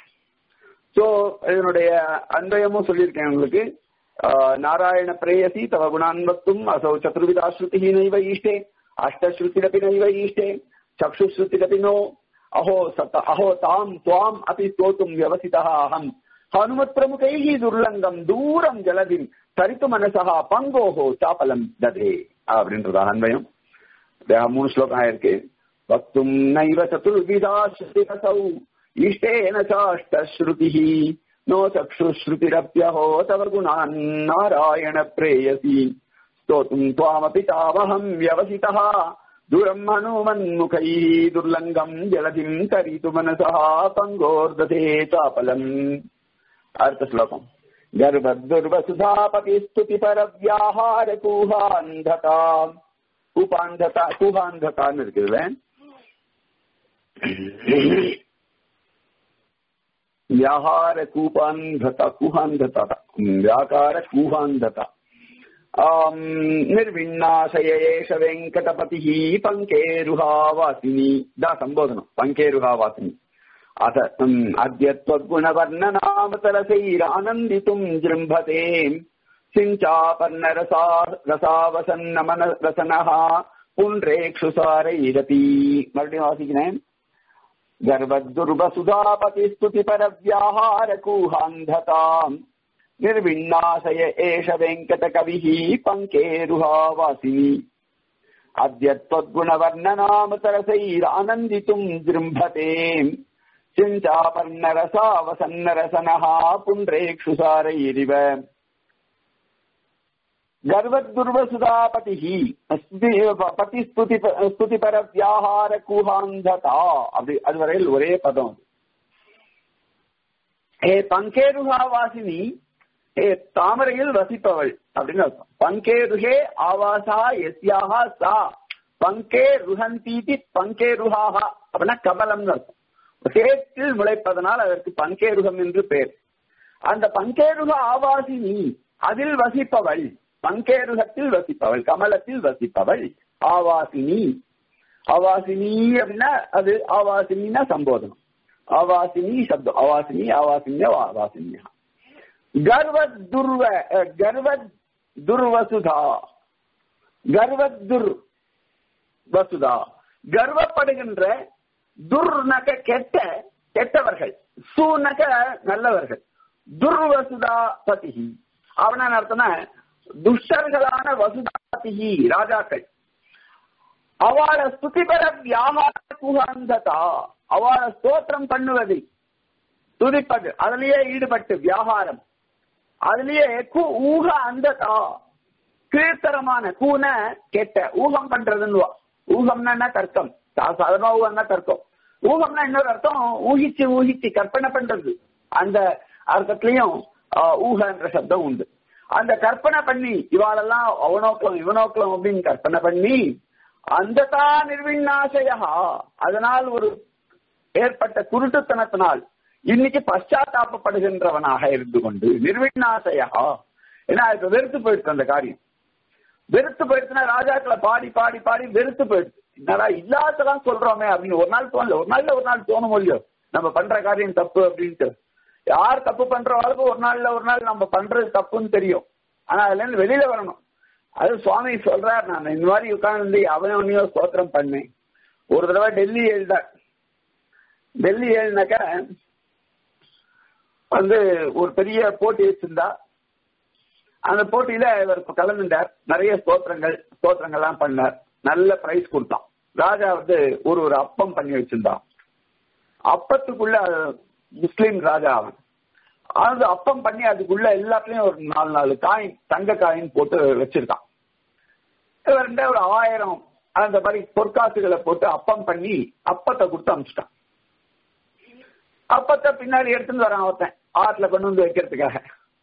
சோ இதனுடைய அன்பயமும் சொல்லியிருக்கேன் உங்களுக்கு ஆஹ், நாராயண பிரேயசி தவ குணான்வத்தும் அசௌ சதுர்விதா ஸ்ருதி நைவ ஈஷ்டே அஷ்டஸ்ருதிரபி நைவ ஈஷ்டே சக்ஷுஸ்ருதிரபி நோ அஹோ சத அஹோ தாம் துவாம் அபி ஸ்தோத்தும் வியவசிதா அகம் ஹனுமத் பிரமுகைः துர்லங்கம் தூரம் ஜலதிம் சரித்து மனசா பங்கோஹோ சாப்பலம் ததே அப்படின்றதா அன்பயம் தேக மூணு ஸ்லோகம் ஆயிருக்கு வக்தும் நைவ சதுர்விதா ஸ்ருதிரசௌ இஷ்டேன சாஷ்டஸ்ருதிः नो चक्षुश्रुतिरप्यहो तव गुणान् नारायण प्रेयसी स्तोतुम् त्वामपि तावहम् व्यवसितः दूरम् हनुमन्मुखैः दुर्लङ्गम् जलधिम् करितु मनसः पङ्गोर्दधे चापलम् अर्थश्लोकम् गर्भद्दुर्वसुधापतिस्तुतिपरव्याहारकूहान्धता கூபாந்ததா கூபாந்ததான்னு இருக்குதுல்ல வியாகார கூபாந்ததா கூஹாந்ததா ம், வியாகார கூஹாந்ததா ஆம், நிர்விண்ணாசய ஏஷ வெங்கடபதிः பங்கேருஹாவாசினி தா சம்போதனம் பங்கேருஹாவாசினி अथ अद्य त्वद्गुणवर्णनामतरसैरानन्दितुम् जृम्भते सिञ्चापन्नरसा रसावसन्नमन रसनः पुण्ड्रेक्षुसारैरपि மறுபடியும் வாசிக்கிறேன் गर्वद्दुर्वसुधापतिस्तुतिपरव्याहारकूहान्धताम् निर्विण्णाशय एष वेङ्कटकविः पङ्केरुहावासिनी अद्य त्वद्गुणवर्णनामतरसैरानन्दितुम् जृम्भते चिञ्चापर्णरसावसन्नरसनः पुण्ड्रेक्षुसारैरिव गर्वद्दुर्वसुधापतिः பதிஸ்துதி ஸ்துதிபர வியாகார கூஹாந்ததா அப்படி அது வரையில் ஒரே பதம் அது. ஏ பங்கேருகா வாசினி ஏ தாமரையில் வசிப்பவள் அப்படின்னு அர்த்தம் பங்கேருகே ஆவாசா எஸ்யாஹா சா பங்கே ருஹந்தீதி பங்கேருஹாஹா அப்படின்னா கமலம்னு அர்த்தம் சேற்றில் முளைப்பதனால் அதற்கு பங்கேருகம் என்று பெயர் அந்த பங்கேருக ஆவாசினி அதில் வசிப்பவள் பங்கேருகத்தில் வசிப்பவள் கமலத்தில் வசிப்பவள் ஆவாசினி ஆவாசினி அப்படின்னா அது ஆவாசினா சம்போதனம் ஆவாசினி சப்தம் ஆவாசினி ஆவாசினியா ஆவாசினியா கர்வத் துர்வ அஹ், கர்வத் துர்வசுதா கர்வத் துர் வசுதா கர்வப்படுகின்ற துர்நக கெட்ட கெட்டவர்கள் சுநக நல்லவர்கள் துர்வசுதா பதி அவன அர்த்தம்னா துஷ்டர்களான வசுதா பிரஜாபதி ராஜாக்கள் அவளை ஸ்துதிபர வியாபார புகந்ததா அவளை ஸ்தோத்திரம் பண்ணுவது துதிப்பது அதுலயே ஈடுபட்டு வியாபாரம் அதுலயே கு ஊக அந்ததா கீழ்த்தரமான கூன கெட்ட ஊகம் பண்றதுன்னு ஊகம்னா என்ன தர்க்கம் சாதாரண ஊகம்னா தர்க்கம் ஊகம்னா இன்னொரு அர்த்தம் ஊகிச்சு ஊகிச்சு கற்பனை பண்றது அந்த அர்த்தத்திலையும் ஊகன்ற சப்தம் உண்டு அந்த கற்பனை பண்ணி இவாளெல்லாம் அவனோக்கலம் இவனோக்கலம் அப்படின்னு கற்பனை பண்ணி அந்த தான் நிர்விண்ணாசையா அதனால் ஒரு ஏற்பட்ட குருட்டுத்தனத்தினால் இன்னைக்கு பశ్చాத்தாபப்படுகின்றவனாக இருந்து கொண்டு நிர்விண்ணாசையா ஏன்னா இப்ப வெறுத்து போயிடுச்சு அந்த காரியம் வெறுத்து போயிடுச்சுன்னா ராஜாக்களை பாடி பாடி பாடி வெறுத்து போயிடுச்சு என்னடா இல்லாததான் சொல்றோமே அப்படின்னு ஒரு நாள் தோணல ஒரு நாள்ல ஒரு நாள் தோணும் இல்லையோ நம்ம பண்ற காரியம் தப்பு அப்படின்ட்டு யார் தப்பு பண்றவாளுக்கு ஒரு நாள்ல ஒரு நாள் நம்ம பண்றது தப்புன்னு தெரியும் ஆனா அதுல இருந்து வெளியில வரணும் அது சுவாமி சொல்றார் நான் இந்த மாதிரி உட்கார்ந்து அவனையோ ஸ்தோத்திரம் பண்ணேன் ஒரு தடவை டெல்லி எழுதார் டெல்லி எழுதினாக்க வந்து ஒரு பெரிய போட்டி வச்சிருந்தா அந்த போட்டியில இவர் கலந்துட்டார் நிறைய ஸ்தோத்திரங்கள் ஸ்தோத்திரங்கள்லாம் பண்ணார் நல்ல பிரைஸ் கொடுத்தான் ராஜா வந்து ஒரு ஒரு அப்பம் பண்ணி வச்சிருந்தான் அப்பத்துக்குள்ள முஸ்லீம் ராஜா அவன் அது அப்பம் பண்ணி அதுக்குள்ள எல்லாத்துலயும் ஒரு நாலு நாலு காயின் தங்க காயின் போட்டு வச்சிருக்கான் இவர்கிட்ட ஒரு ஆயிரம் அந்த மாதிரி பொற்காசுகளை போட்டு அப்பம் பண்ணி அப்பத்தை கொடுத்து அமிச்சிட்டான் அப்பத்தை பின்னாடி எடுத்துட்டு வரான் ஒருத்தன் ஆத்துல கொண்டு வந்து வைக்கிறதுக்காக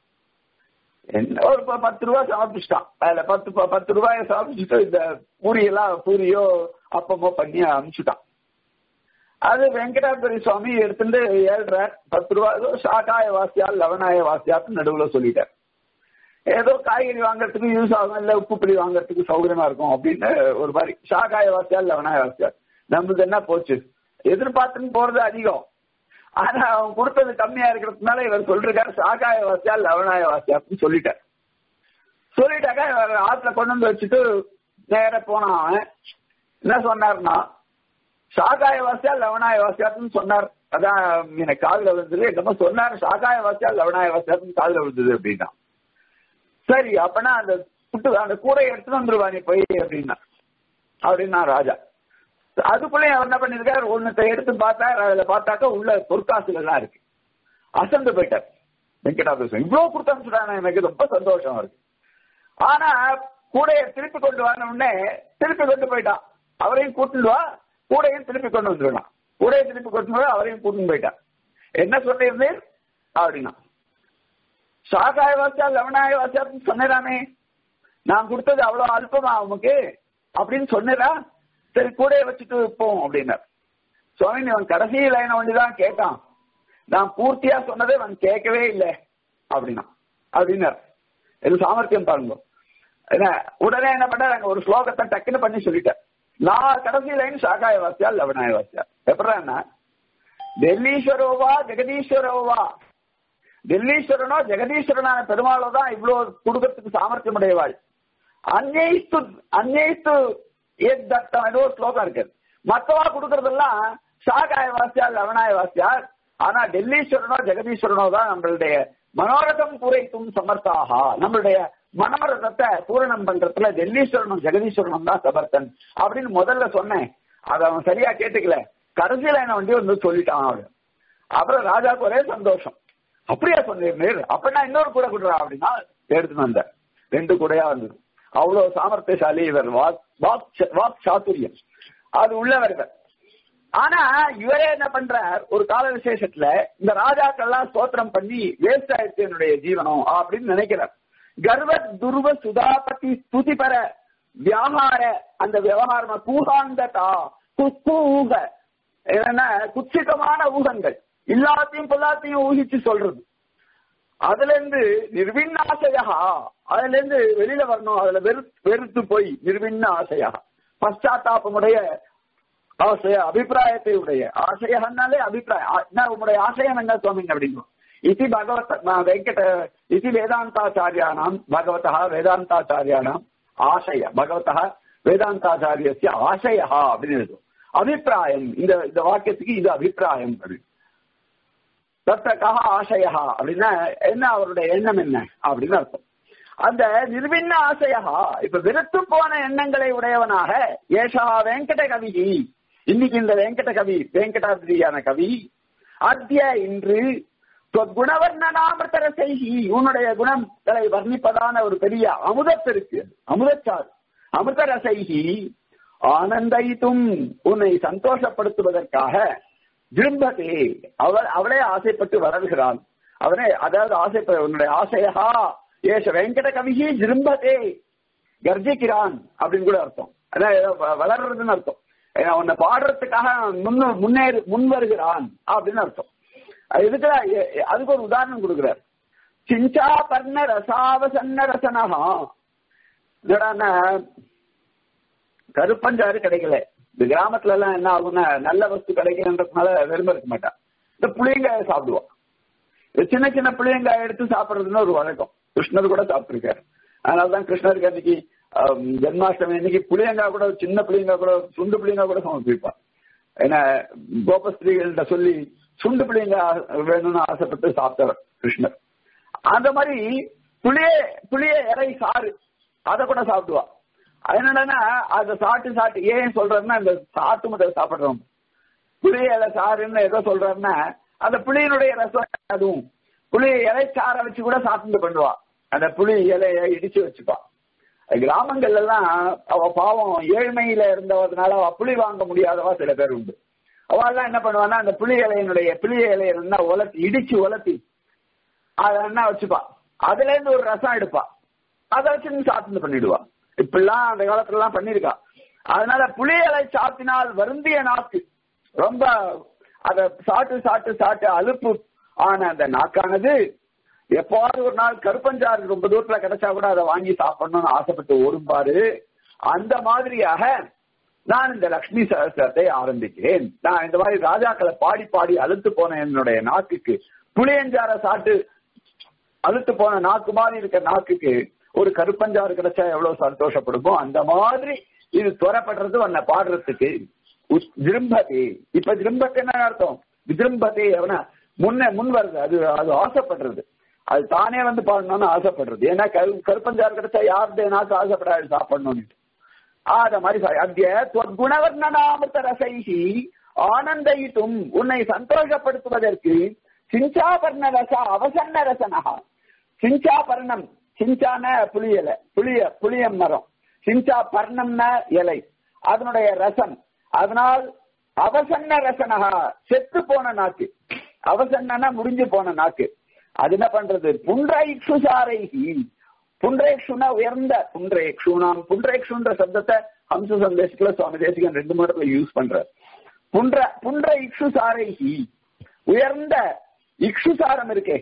என்ன ஒரு பத்து ரூபாய் சமர்ப்பிச்சிட்டான் அதுல பத்து பத்து ரூபாய சமர்ப்பிச்சுட்டு இந்த பூரியெல்லாம் பூரியோ அப்பமோ பண்ணி அனுப்பிச்சுட்டான் அது வெங்கடாபுரி சுவாமி எடுத்துட்டு ஏழ்றார் பத்து ரூபாய் ஷாக்காய வாசியா லவனாய வாசியாத்து நடுவுல சொல்லிட்டார் ஏதோ காய்கறி வாங்குறதுக்கு யூஸ் ஆகும் இல்ல உப்பு புளி வாங்குறதுக்கு சௌகரியமா இருக்கும் அப்படின்னு ஒரு மாதிரி ஷாக்காய வாசியா லவனாய வாசியா நம்மளுக்கு என்ன போச்சு எதிர்பார்த்துன்னு போறது அதிகம் ஆனா அவன் கொடுத்தது கம்மியா இருக்கிறதுனால இவர் சொல்றாரு சாகாய வாசியா லவனாய வாசியா அப்படின்னு சொல்லிட்டார் சொல்லிட்டாக்கா இவர் ஆத்துல கொண்டு வந்து வச்சுட்டு நேர போனான் அவன் என்ன சொன்னார்னா சாகாய வாசியா லவனாய வாசியாத்துன்னு சொன்னார் அதான் எனக்கு காதுல விழுந்தது என்னமோ சொன்னார் சாகாய வாசியா லவனாய வாசியாத்துன்னு காதுல விழுந்தது அப்படின்னா சரி அப்பனா அந்த புட்டு அந்த கூடையை எடுத்துட்டு வந்துருவா நீ போய் அப்படின்னா அப்படின்னா ராஜா அதுக்குள்ளே அவர் என்ன பண்ணிருக்காரு ஒன்னத்தை எடுத்து பார்த்தா அதுல பார்த்தாக்கா உள்ள பொற்காசுகள் எல்லாம் இருக்கு அசந்து போயிட்டார் வெங்கடாபுரம் இவ்வளவு கொடுத்து அனுப்பிச்சுட்டாங்க எனக்கு ரொம்ப சந்தோஷம் இருக்கு ஆனா கூடைய திருப்பி கொண்டு வர உடனே திருப்பி கொண்டு போயிட்டான் அவரையும் கூட்டிட்டு வா கூடையும் திருப்பி கொண்டு வந்துருவான் கூடையை திருப்பி கொண்டு போய் அவரையும் கூட்டிட்டு போயிட்டான் என்ன சொல்லியிருந்தேன் அப்படின்னா சாகாய வாசியா லவனாய வாசியான்னு சொன்னாமே நான் கொடுத்தது அவ்வளவு அல்பமா அவனுக்கு அப்படின்னு சொன்னதா சரி கூட வச்சுட்டு வைப்போம் அப்படின்னார் சுவாமி அவன் கடைசி லைனை ஒண்டிதான் கேட்டான் நான் பூர்த்தியா சொன்னதே அவன் கேட்கவே இல்லை அப்படின்னா அப்படின்னார் இது சாமர்த்தியம் பாருங்க என்ன உடனே என்ன பண்ணார் ஒரு ஸ்லோகத்தை டக்குன்னு பண்ணி சொல்லிட்டார் நான் கடைசி லைன் சாகாய வாசியா லவனாய வாசியா எப்படா டெல்லீஸ்வரோவா ஜெகதீஸ்வரோவா டெல்லீஸ்வரனோ ஜெகதீஸ்வரனான பெருமாளோ தான் இவ்வளவு கொடுக்கறதுக்கு சாமர்த்தியம் உடையவாள் அந்நேய்த்து அந்நேய்த்து ஏக் தத்தம் ஏதோ ஒரு ஸ்லோகம் இருக்கு மத்தவா கொடுக்கறதெல்லாம் சாகாய வாசியா லவனாய வாசியா ஆனா டெல்லீஸ்வரனோ ஜெகதீஸ்வரனோ தான் நம்மளுடைய மனோரதம் பூரைத்தும் சமர்த்தாக நம்மளுடைய மனோரதத்தை பூரணம் பண்றதுல டெல்லீஸ்வரனும் ஜெகதீஸ்வரனும் தான் சமர்த்தன் அப்படின்னு முதல்ல சொன்னேன் அதை அவன் சரியா கேட்டுக்கல கடைசியில என்ன வண்டி வந்து சொல்லிட்டான் அவரு அப்புறம் ராஜாவுக்கு ஒரே சந்தோஷம் அப்படியா சொன்னீர் அப்படின்னா இன்னொரு கூட கொடுறா அப்படின்னா எடுத்துன்னு வந்த ரெண்டு கூடையா வந்தது அவ்வளவு சாமர்த்தியசாலி இவர் வாக் வாக் சாத்துரியம் அது உள்ளவர் ஆனா இவரே என்ன பண்றார் ஒரு கால விசேஷத்துல இந்த ராஜாக்கள்லாம் ஸ்தோத்திரம் பண்ணி வேஸ்ட் ஆயிடுச்சு என்னுடைய ஜீவனம் அப்படின்னு நினைக்கிறார் கர்வ துருவ சுதாபதி ஸ்துதி பெற வியாபார அந்த விவகாரமா கூகாந்ததா குக்கு ஊக என்ன குச்சிதமான ஊகங்கள் எல்லாத்தையும் பொல்லாத்தையும் ஊகிச்சு சொல்றது அதுல இருந்து நிர்விண்ண ஆசையா அதுல இருந்து வெளியில வரணும் அதுல வெறு வெறுத்து போய் நிர்விண்ண ஆசையா பశ్చాத்தாபமுடைய ஆசைய அபிப்பிராயத்தை உடைய ஆசையன்னாலே அபிப்பிராயம் உங்களுடைய ஆசையம் என்ன சுவாமிங்க அப்படிங்கும் இது பகவத் வெங்கட இது வேதாந்தாச்சாரியானாம் பகவதா வேதாந்தாச்சாரியானாம் ஆசய பகவதா வேதாந்தாச்சாரியசிய ஆசையா அப்படின்னு இருக்கும் அபிப்பிராயம் இந்த இந்த வாக்கியத்துக்கு இது அபிப்பிராயம் அப்படின்னு தத்தக்காக ஆசையா அப்படின்னா என்ன அவருடைய எண்ணம் என்ன அப்படின்னு அர்த்தம் அந்த நிர்விண்ண ஆசையா இப்ப வெறுத்து போன எண்ணங்களை உடையவனாக ஏஷா வெங்கட கவி இன்னைக்கு இந்த வெங்கட கவி வெங்கடாதிரியான கவி அத்திய இன்று குணவர்ணனாமிருத்தர செய்கி உன்னுடைய குணங்களை வர்ணிப்பதான ஒரு பெரிய அமுதத்திற்கு அமுதச்சார் அமிர்த ரசைகி ஆனந்தைத்தும் உன்னை சந்தோஷப்படுத்துவதற்காக ஜிரும்பதே அவள் அவளே ஆசைப்பட்டு வளர்கிறான் அவனே அதாவது ஆசைப்பட உன்னுடைய ஆசையா ஏச வெங்கட கவிகி ஜிரும்பதே கர்ஜிக்கிறான் அப்படின்னு கூட அர்த்தம் அதான் ஏதோ வ- வளர்றதுன்னு அர்த்தம் ஏன்னா உன்னை பாடுறதுக்காக முன்ன முன்னேறு முன் வருகிறான் அப்படின்னு அர்த்தம் அது இதுக்கு எ- எ- அதுக்கு ஒரு உதாரணம் கொடுக்கிறார் சிஞ்சா பர்ண ரசாவசன்ன ரசனஹா என்னடான்னா கருப்பஞ்சாறு கிடைக்கல இந்த கிராமத்துல எல்லாம் என்ன ஆகும்னா நல்ல வஸ்து கிடைக்கிறதுனால விரும்ப இருக்க மாட்டான் இந்த புளியங்காய சாப்பிடுவான் இந்த சின்ன சின்ன புளியங்காய் எடுத்து சாப்பிடுறதுன்னு ஒரு வழக்கம் கிருஷ்ணர் கூட சாப்பிட்டிருக்காரு அதனாலதான் கிருஷ்ணருக்கு அன்னைக்கு ஆம், ஜென்மாஷ்டமி அன்னைக்கு புளியங்காய் கூட சின்ன புளியங்காய் கூட சுண்டு புளியங்காய் கூட சமர்ப்பிப்பான் ஏன்னா கோபஸ்திரீகள்கிட்ட சொல்லி சுண்டு புளியங்காய் வேணும்னு ஆசைப்பட்டு சாப்பிட்டவர் கிருஷ்ணர் அந்த மாதிரி புளிய புளிய இறை சாறு அதை கூட சாப்பிடுவா அது என்னன்னா அதை சாப்பிட்டு சாப்பிட்டு ஏன் சொல்றேன்னா இந்த சாப்பிட்டு முதல்ல சாப்பிடுறோம் புளிய இலை சாறுன்னு ஏதோ சொல்றேன்னா அந்த புளியினுடைய ரசம் அதுவும் புளி இலை சாறை வச்சு கூட சாப்பிட்டு பண்ணுவா அந்த புளி இலைய இடிச்சு வச்சுப்பா கிராமங்கள்ல எல்லாம் அவ பாவம் ஏழ்மையில இருந்தவதனால அவ புளி வாங்க முடியாதவா சில பேர் உண்டு அவெல்லாம் என்ன பண்ணுவான்னா அந்த புளி இலையினுடைய புளி இலைய என்ன உலர்த்தி இடிச்சு உலர்த்தி அதை என்ன வச்சுப்பா அதுல இருந்து ஒரு ரசம் எடுப்பா அதை வச்சு சாப்பிட்டு பண்ணிடுவா இப்படிலாம் அந்த காலத்துல எல்லாம் பண்ணிருக்கா அதனால புளி இலை சாப்பிட்டினால் வருந்திய நாக்கு ரொம்ப அத சாப்பிட்டு சாப்பிட்டு சாப்பிட்டு அலுப்பு ஆன அந்த நாக்கானது எப்பாவது ஒரு நாள் கருப்பஞ்சாறு ரொம்ப தூரத்துல கிடைச்சா கூட அதை வாங்கி சாப்பிடணும்னு ஆசைப்பட்டு ஓடும்பாரு அந்த மாதிரியாக நான் இந்த லக்ஷ்மி சகஸ்திரத்தை ஆரம்பிக்கிறேன் நான் இந்த மாதிரி ராஜாக்களை பாடி பாடி அழுத்து போன என்னுடைய நாக்குக்கு புளியஞ்சார சாப்பிட்டு அழுத்து போன நாக்கு மாதிரி இருக்க நாக்குக்கு ஒரு கருப்பஞ்சாறு கிடைச்சா எவ்வளவு சந்தோஷப்படுமோ அந்த மாதிரி இது துறப்படுறது உன்னை பாடுறதுக்கு உஸ்- விரும்பதே இப்ப விரும்பத்து என்ன அர்த்தம் விரும்பதே அவனா முன்ன முன் வருது அது அது ஆசைப்படுறது அது தானே வந்து பாடணும்னு ஆசைப்படுறது ஏன்னா கரு கருப்பஞ்சாறு கிடைச்சா யாருடைய நாக்கு ஆசைப்படாது சாப்பிடணும்னு ஆத மாதிரி சாரி. அத்திய குணவர்ணனாமிருத்த ரசைகி ஆனந்தயிட்டும் உன்னை சந்தோஷப்படுத்துவதற்கு சிஞ்சாபர்ண ரச அவசன்ன ரசனகா சிஞ்சாபர்ணம் சிஞ்சான புளியல புளிய புளியம் மரம் சிஞ்சா பர்ணம்னா இலை அதனுடைய ரசம் அதனால் அவசன்ன ரசனகா செத்து போன நாக்கு அவசன்னா முடிஞ்சு போன நாக்கு அது என்ன பண்றது புன்றைக்ஷுசாரைகி புன்ரேக்ஷுனா உயர்ந்த புன்ரேக்ஷுனாம் புன்ரேக்ஷுன்ற சப்தத்தை ஹம்ச சந்தேசத்துல சுவாமி தேசிகன் ரெண்டு மூணு இடத்துல யூஸ் பண்றார் புன்ற புன்ற இக்ஷுசாரைகி உயர்ந்த இக்ஷுசாரம் இருக்கே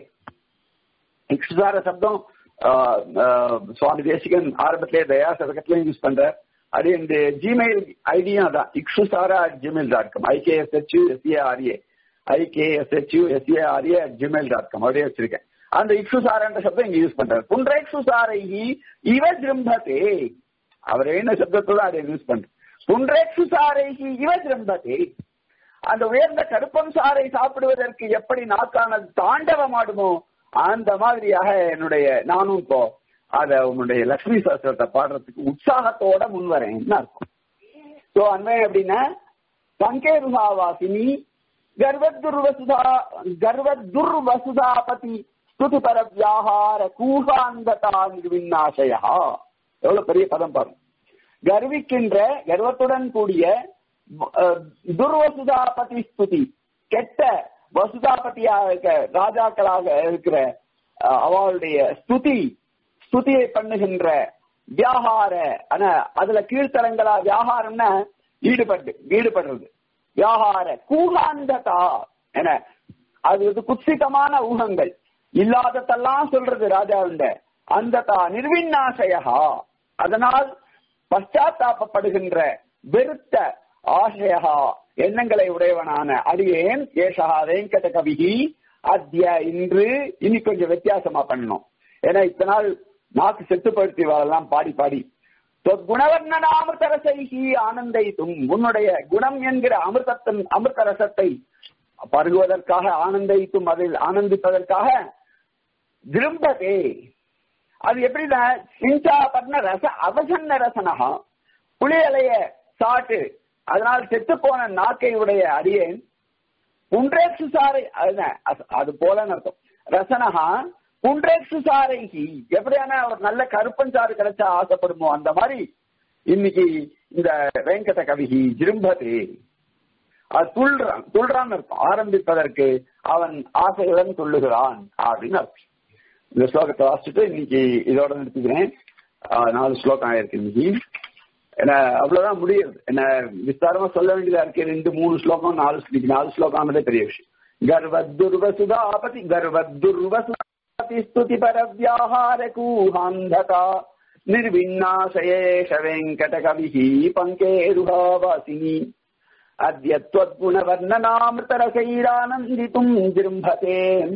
இக்ஷுசார சப்தம் ஆஹ், ஆஹ், சுவாமி தேசிகன் ஆரம்பத்திலே தயா சதகத்திலையும் யூஸ் பண்றார் அது இந்த ஜிமெயில் ஐடியும் அதான் Ikshusara Gmail dot com IKSHU SARA IKSHU SARA Gmail dot com அப்படியே வச்சிருக்கேன் அந்த இக்ஷுசாரன்ற சப்தம் இங்க யூஸ் பண்றாரு புன்ரேக்ஷுசாரைகி இவ ஜிரும்பதே அவர் என்ன சப்தத்தோட அதை யூஸ் பண்றாரு புன்ரேக்ஷுசாரைகி இவ ஜிரும்பதே அந்த உயர்ந்த கருப்பம் சாறை சாப்பிடுவதற்கு எப்படி நாக்கானது தாண்டவமாடுமோ அந்த மாதிரியாக என்னுடைய நானும் இப்போ அத உன்னுடைய லட்சுமி சாஸ்திரத்தை பாடுறதுக்கு உற்சாகத்தோட முன்வரேன்னு அர்த்தம் சோ அன்வயம் எப்படின்னா சங்கேருகாவாசினி கர்வதுர்வசுதா கர்வதுர்வசுதாபதி ஸ்துதி பர வியாகார கூகாந்ததா நிர்விநாசயா எவ்வளவு பெரிய பதம் பாருங்க கர்விக்கின்ற கர்வத்துடன் கூடிய அஹ், துர்வசுதாபதி ஸ்துதி கெட்ட வசுதாபதியாக இருக்க ராஜாக்களாக இருக்கிற அஹ், அவளுடைய ஸ்துதி ஸ்துதியை பண்ணுகின்ற வியாகார ஆனா அதுல கீழ்த்தலங்களா வியாகாரம்னா ஈடுபட்டு ஈடுபடுறது வியாகார கூகாந்ததா என அது வந்து குத்சிதமான ஊகங்கள் இல்லாததெல்லாம் சொல்றது ராஜாவுண்ட அந்ததா நிர்விநாசயா அதனால் பశ్చాத்தாபப்படுகின்ற வெறுத்த ஆசையா எண்ணங்களை உடையவனான அடியேன் ஏஷா வெங்கட கவிகி அத்திய இன்று இனி கொஞ்சம் வித்தியாசமா பண்ணணும் ஏன்னா இத்தனை நாள் நாக்கு செத்துப்படுத்தி வாழலாம் பாடி பாடி குணவர்ணன அமிர்த ரசைகி ஆனந்தைத்தும் உன்னுடைய குணம் என்கிற அமிர்தத்தின் அமிர்த ரசத்தை பருகுவதற்காக ஆனந்தைத்தும் அதில் ஆனந்திப்பதற்காக விரும்பதே அது எப்படின்னா சிஞ்சாபர்ண ரச அவசன்ன ரசனகா புளியலைய சாட்டு அதனால் செத்து போன நாக்கை உடைய அடியேன் புன்றேக்சு சாரை அதுதான் அது- அது போலன்னு அர்த்தம் ரசனகா புன்றேக்சு சாரைகி எப்படியான ஒரு நல்ல கருப்பஞ்சாறு கிடைச்சா ஆசைப்படுமோ அந்த மாதிரி இன்னைக்கு இந்த வெங்கட கவிகி ஜிரும்பதே அது துள்றான் துள்றான்னு அர்த்தம் ஆரம்பிப்பதற்கு அவன் ஆசையுடன் துள்ளுகிறான் அப்படின்னு அர்த்தம் இந்த ஸ்லோகத்தை வாசிச்சுட்டு இன்னைக்கு இதோட நிறுத்திக்கிறேன் ஆஹ் நாலு ஸ்லோகம் ஆயிருக்கு இன்னைக்கு என்ன அவ்வளவுதான் முடியுது என்ன விஸ்தாரமா சொல்ல வேண்டியதா இருக்கு ரெண்டு மூணு ஸ்லோகம் நாலு இன்னைக்கு நாலு ஸ்லோகம் ஆனதே பெரிய விஷயம் கர்வதுர்வசுதாபதி கர்வதுர்வசுதாபதி ஸ்துதி பரவியாஹார கூஹாந்தகா निर्विन्नाशयेष वेङ्कटकविः पङ्केरुहावासिनी अद्य त्वद्गुणवर्णनामृतरसैरानन्दितुम् जृम्भते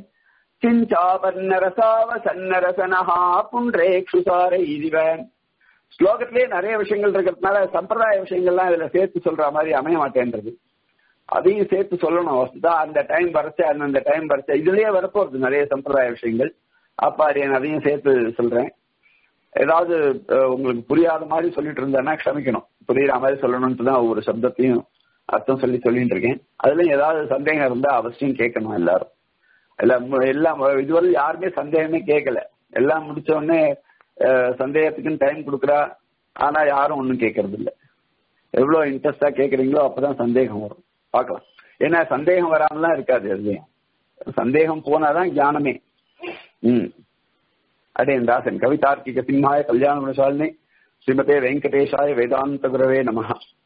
சிஞ்சாபர்ணரசாவசன்னரசனஹ புன்றேக்ஷுசாரைதிவ ஸ்லோகத்திலே நிறைய விஷயங்கள் இருக்கிறதுனால சம்பிரதாய விஷயங்கள்லாம் இதுல சேர்த்து சொல்ற மாதிரி அமைய மாட்டேன்றது அதையும் சேர்த்து சொல்லணும் வசதா அந்த டைம் வரைச்ச அந்தந்த டைம் வரைச்ச இதுலயே வரப்போகுது நிறைய சம்பிரதாய விஷயங்கள் அப்பாடி அதையும் சேர்த்து சொல்றேன் ஏதாவது அஹ், உங்களுக்கு புரியாத மாதிரி சொல்லிட்டு இருந்தேன்னா க்ஷமிக்கணும் புரியுற மாதிரி சொல்லணும்ட்டு தான் ஒவ்வொரு சப்தத்தையும் அர்த்தம் சொல்லி சொல்லிட்டு இருக்கேன் அதுல ஏதாவது சந்தேகம் இருந்தா அவசியம் கேட்கணும் எல்லாரும் எல்லாம் மு- எல்லாம் இதுவரை யாருமே சந்தேகமே கேட்கல எல்லாம் முடிச்ச உடனே அஹ், சந்தேகத்துக்குன்னு டைம் கொடுக்குறா ஆனா யாரும் ஒண்ணும் கேட்கறது இல்ல எவ்வளவு இன்ட்ரெஸ்டா கேக்குறீங்களோ அப்பதான் சந்தேகம் வரும் பார்க்கலாம் ஏன்னா சந்தேகம் வராமலாம் இருக்காது எதுலையும் சந்தேகம் போனாதான் ஞானமே ம் அடேன் தாசன் கவிதார்க்கிக சிம்மாய கல்யாண குணசாலினி ஸ்ரீமதே வெங்கடேஷாய வேதாந்த குரவே நமஹ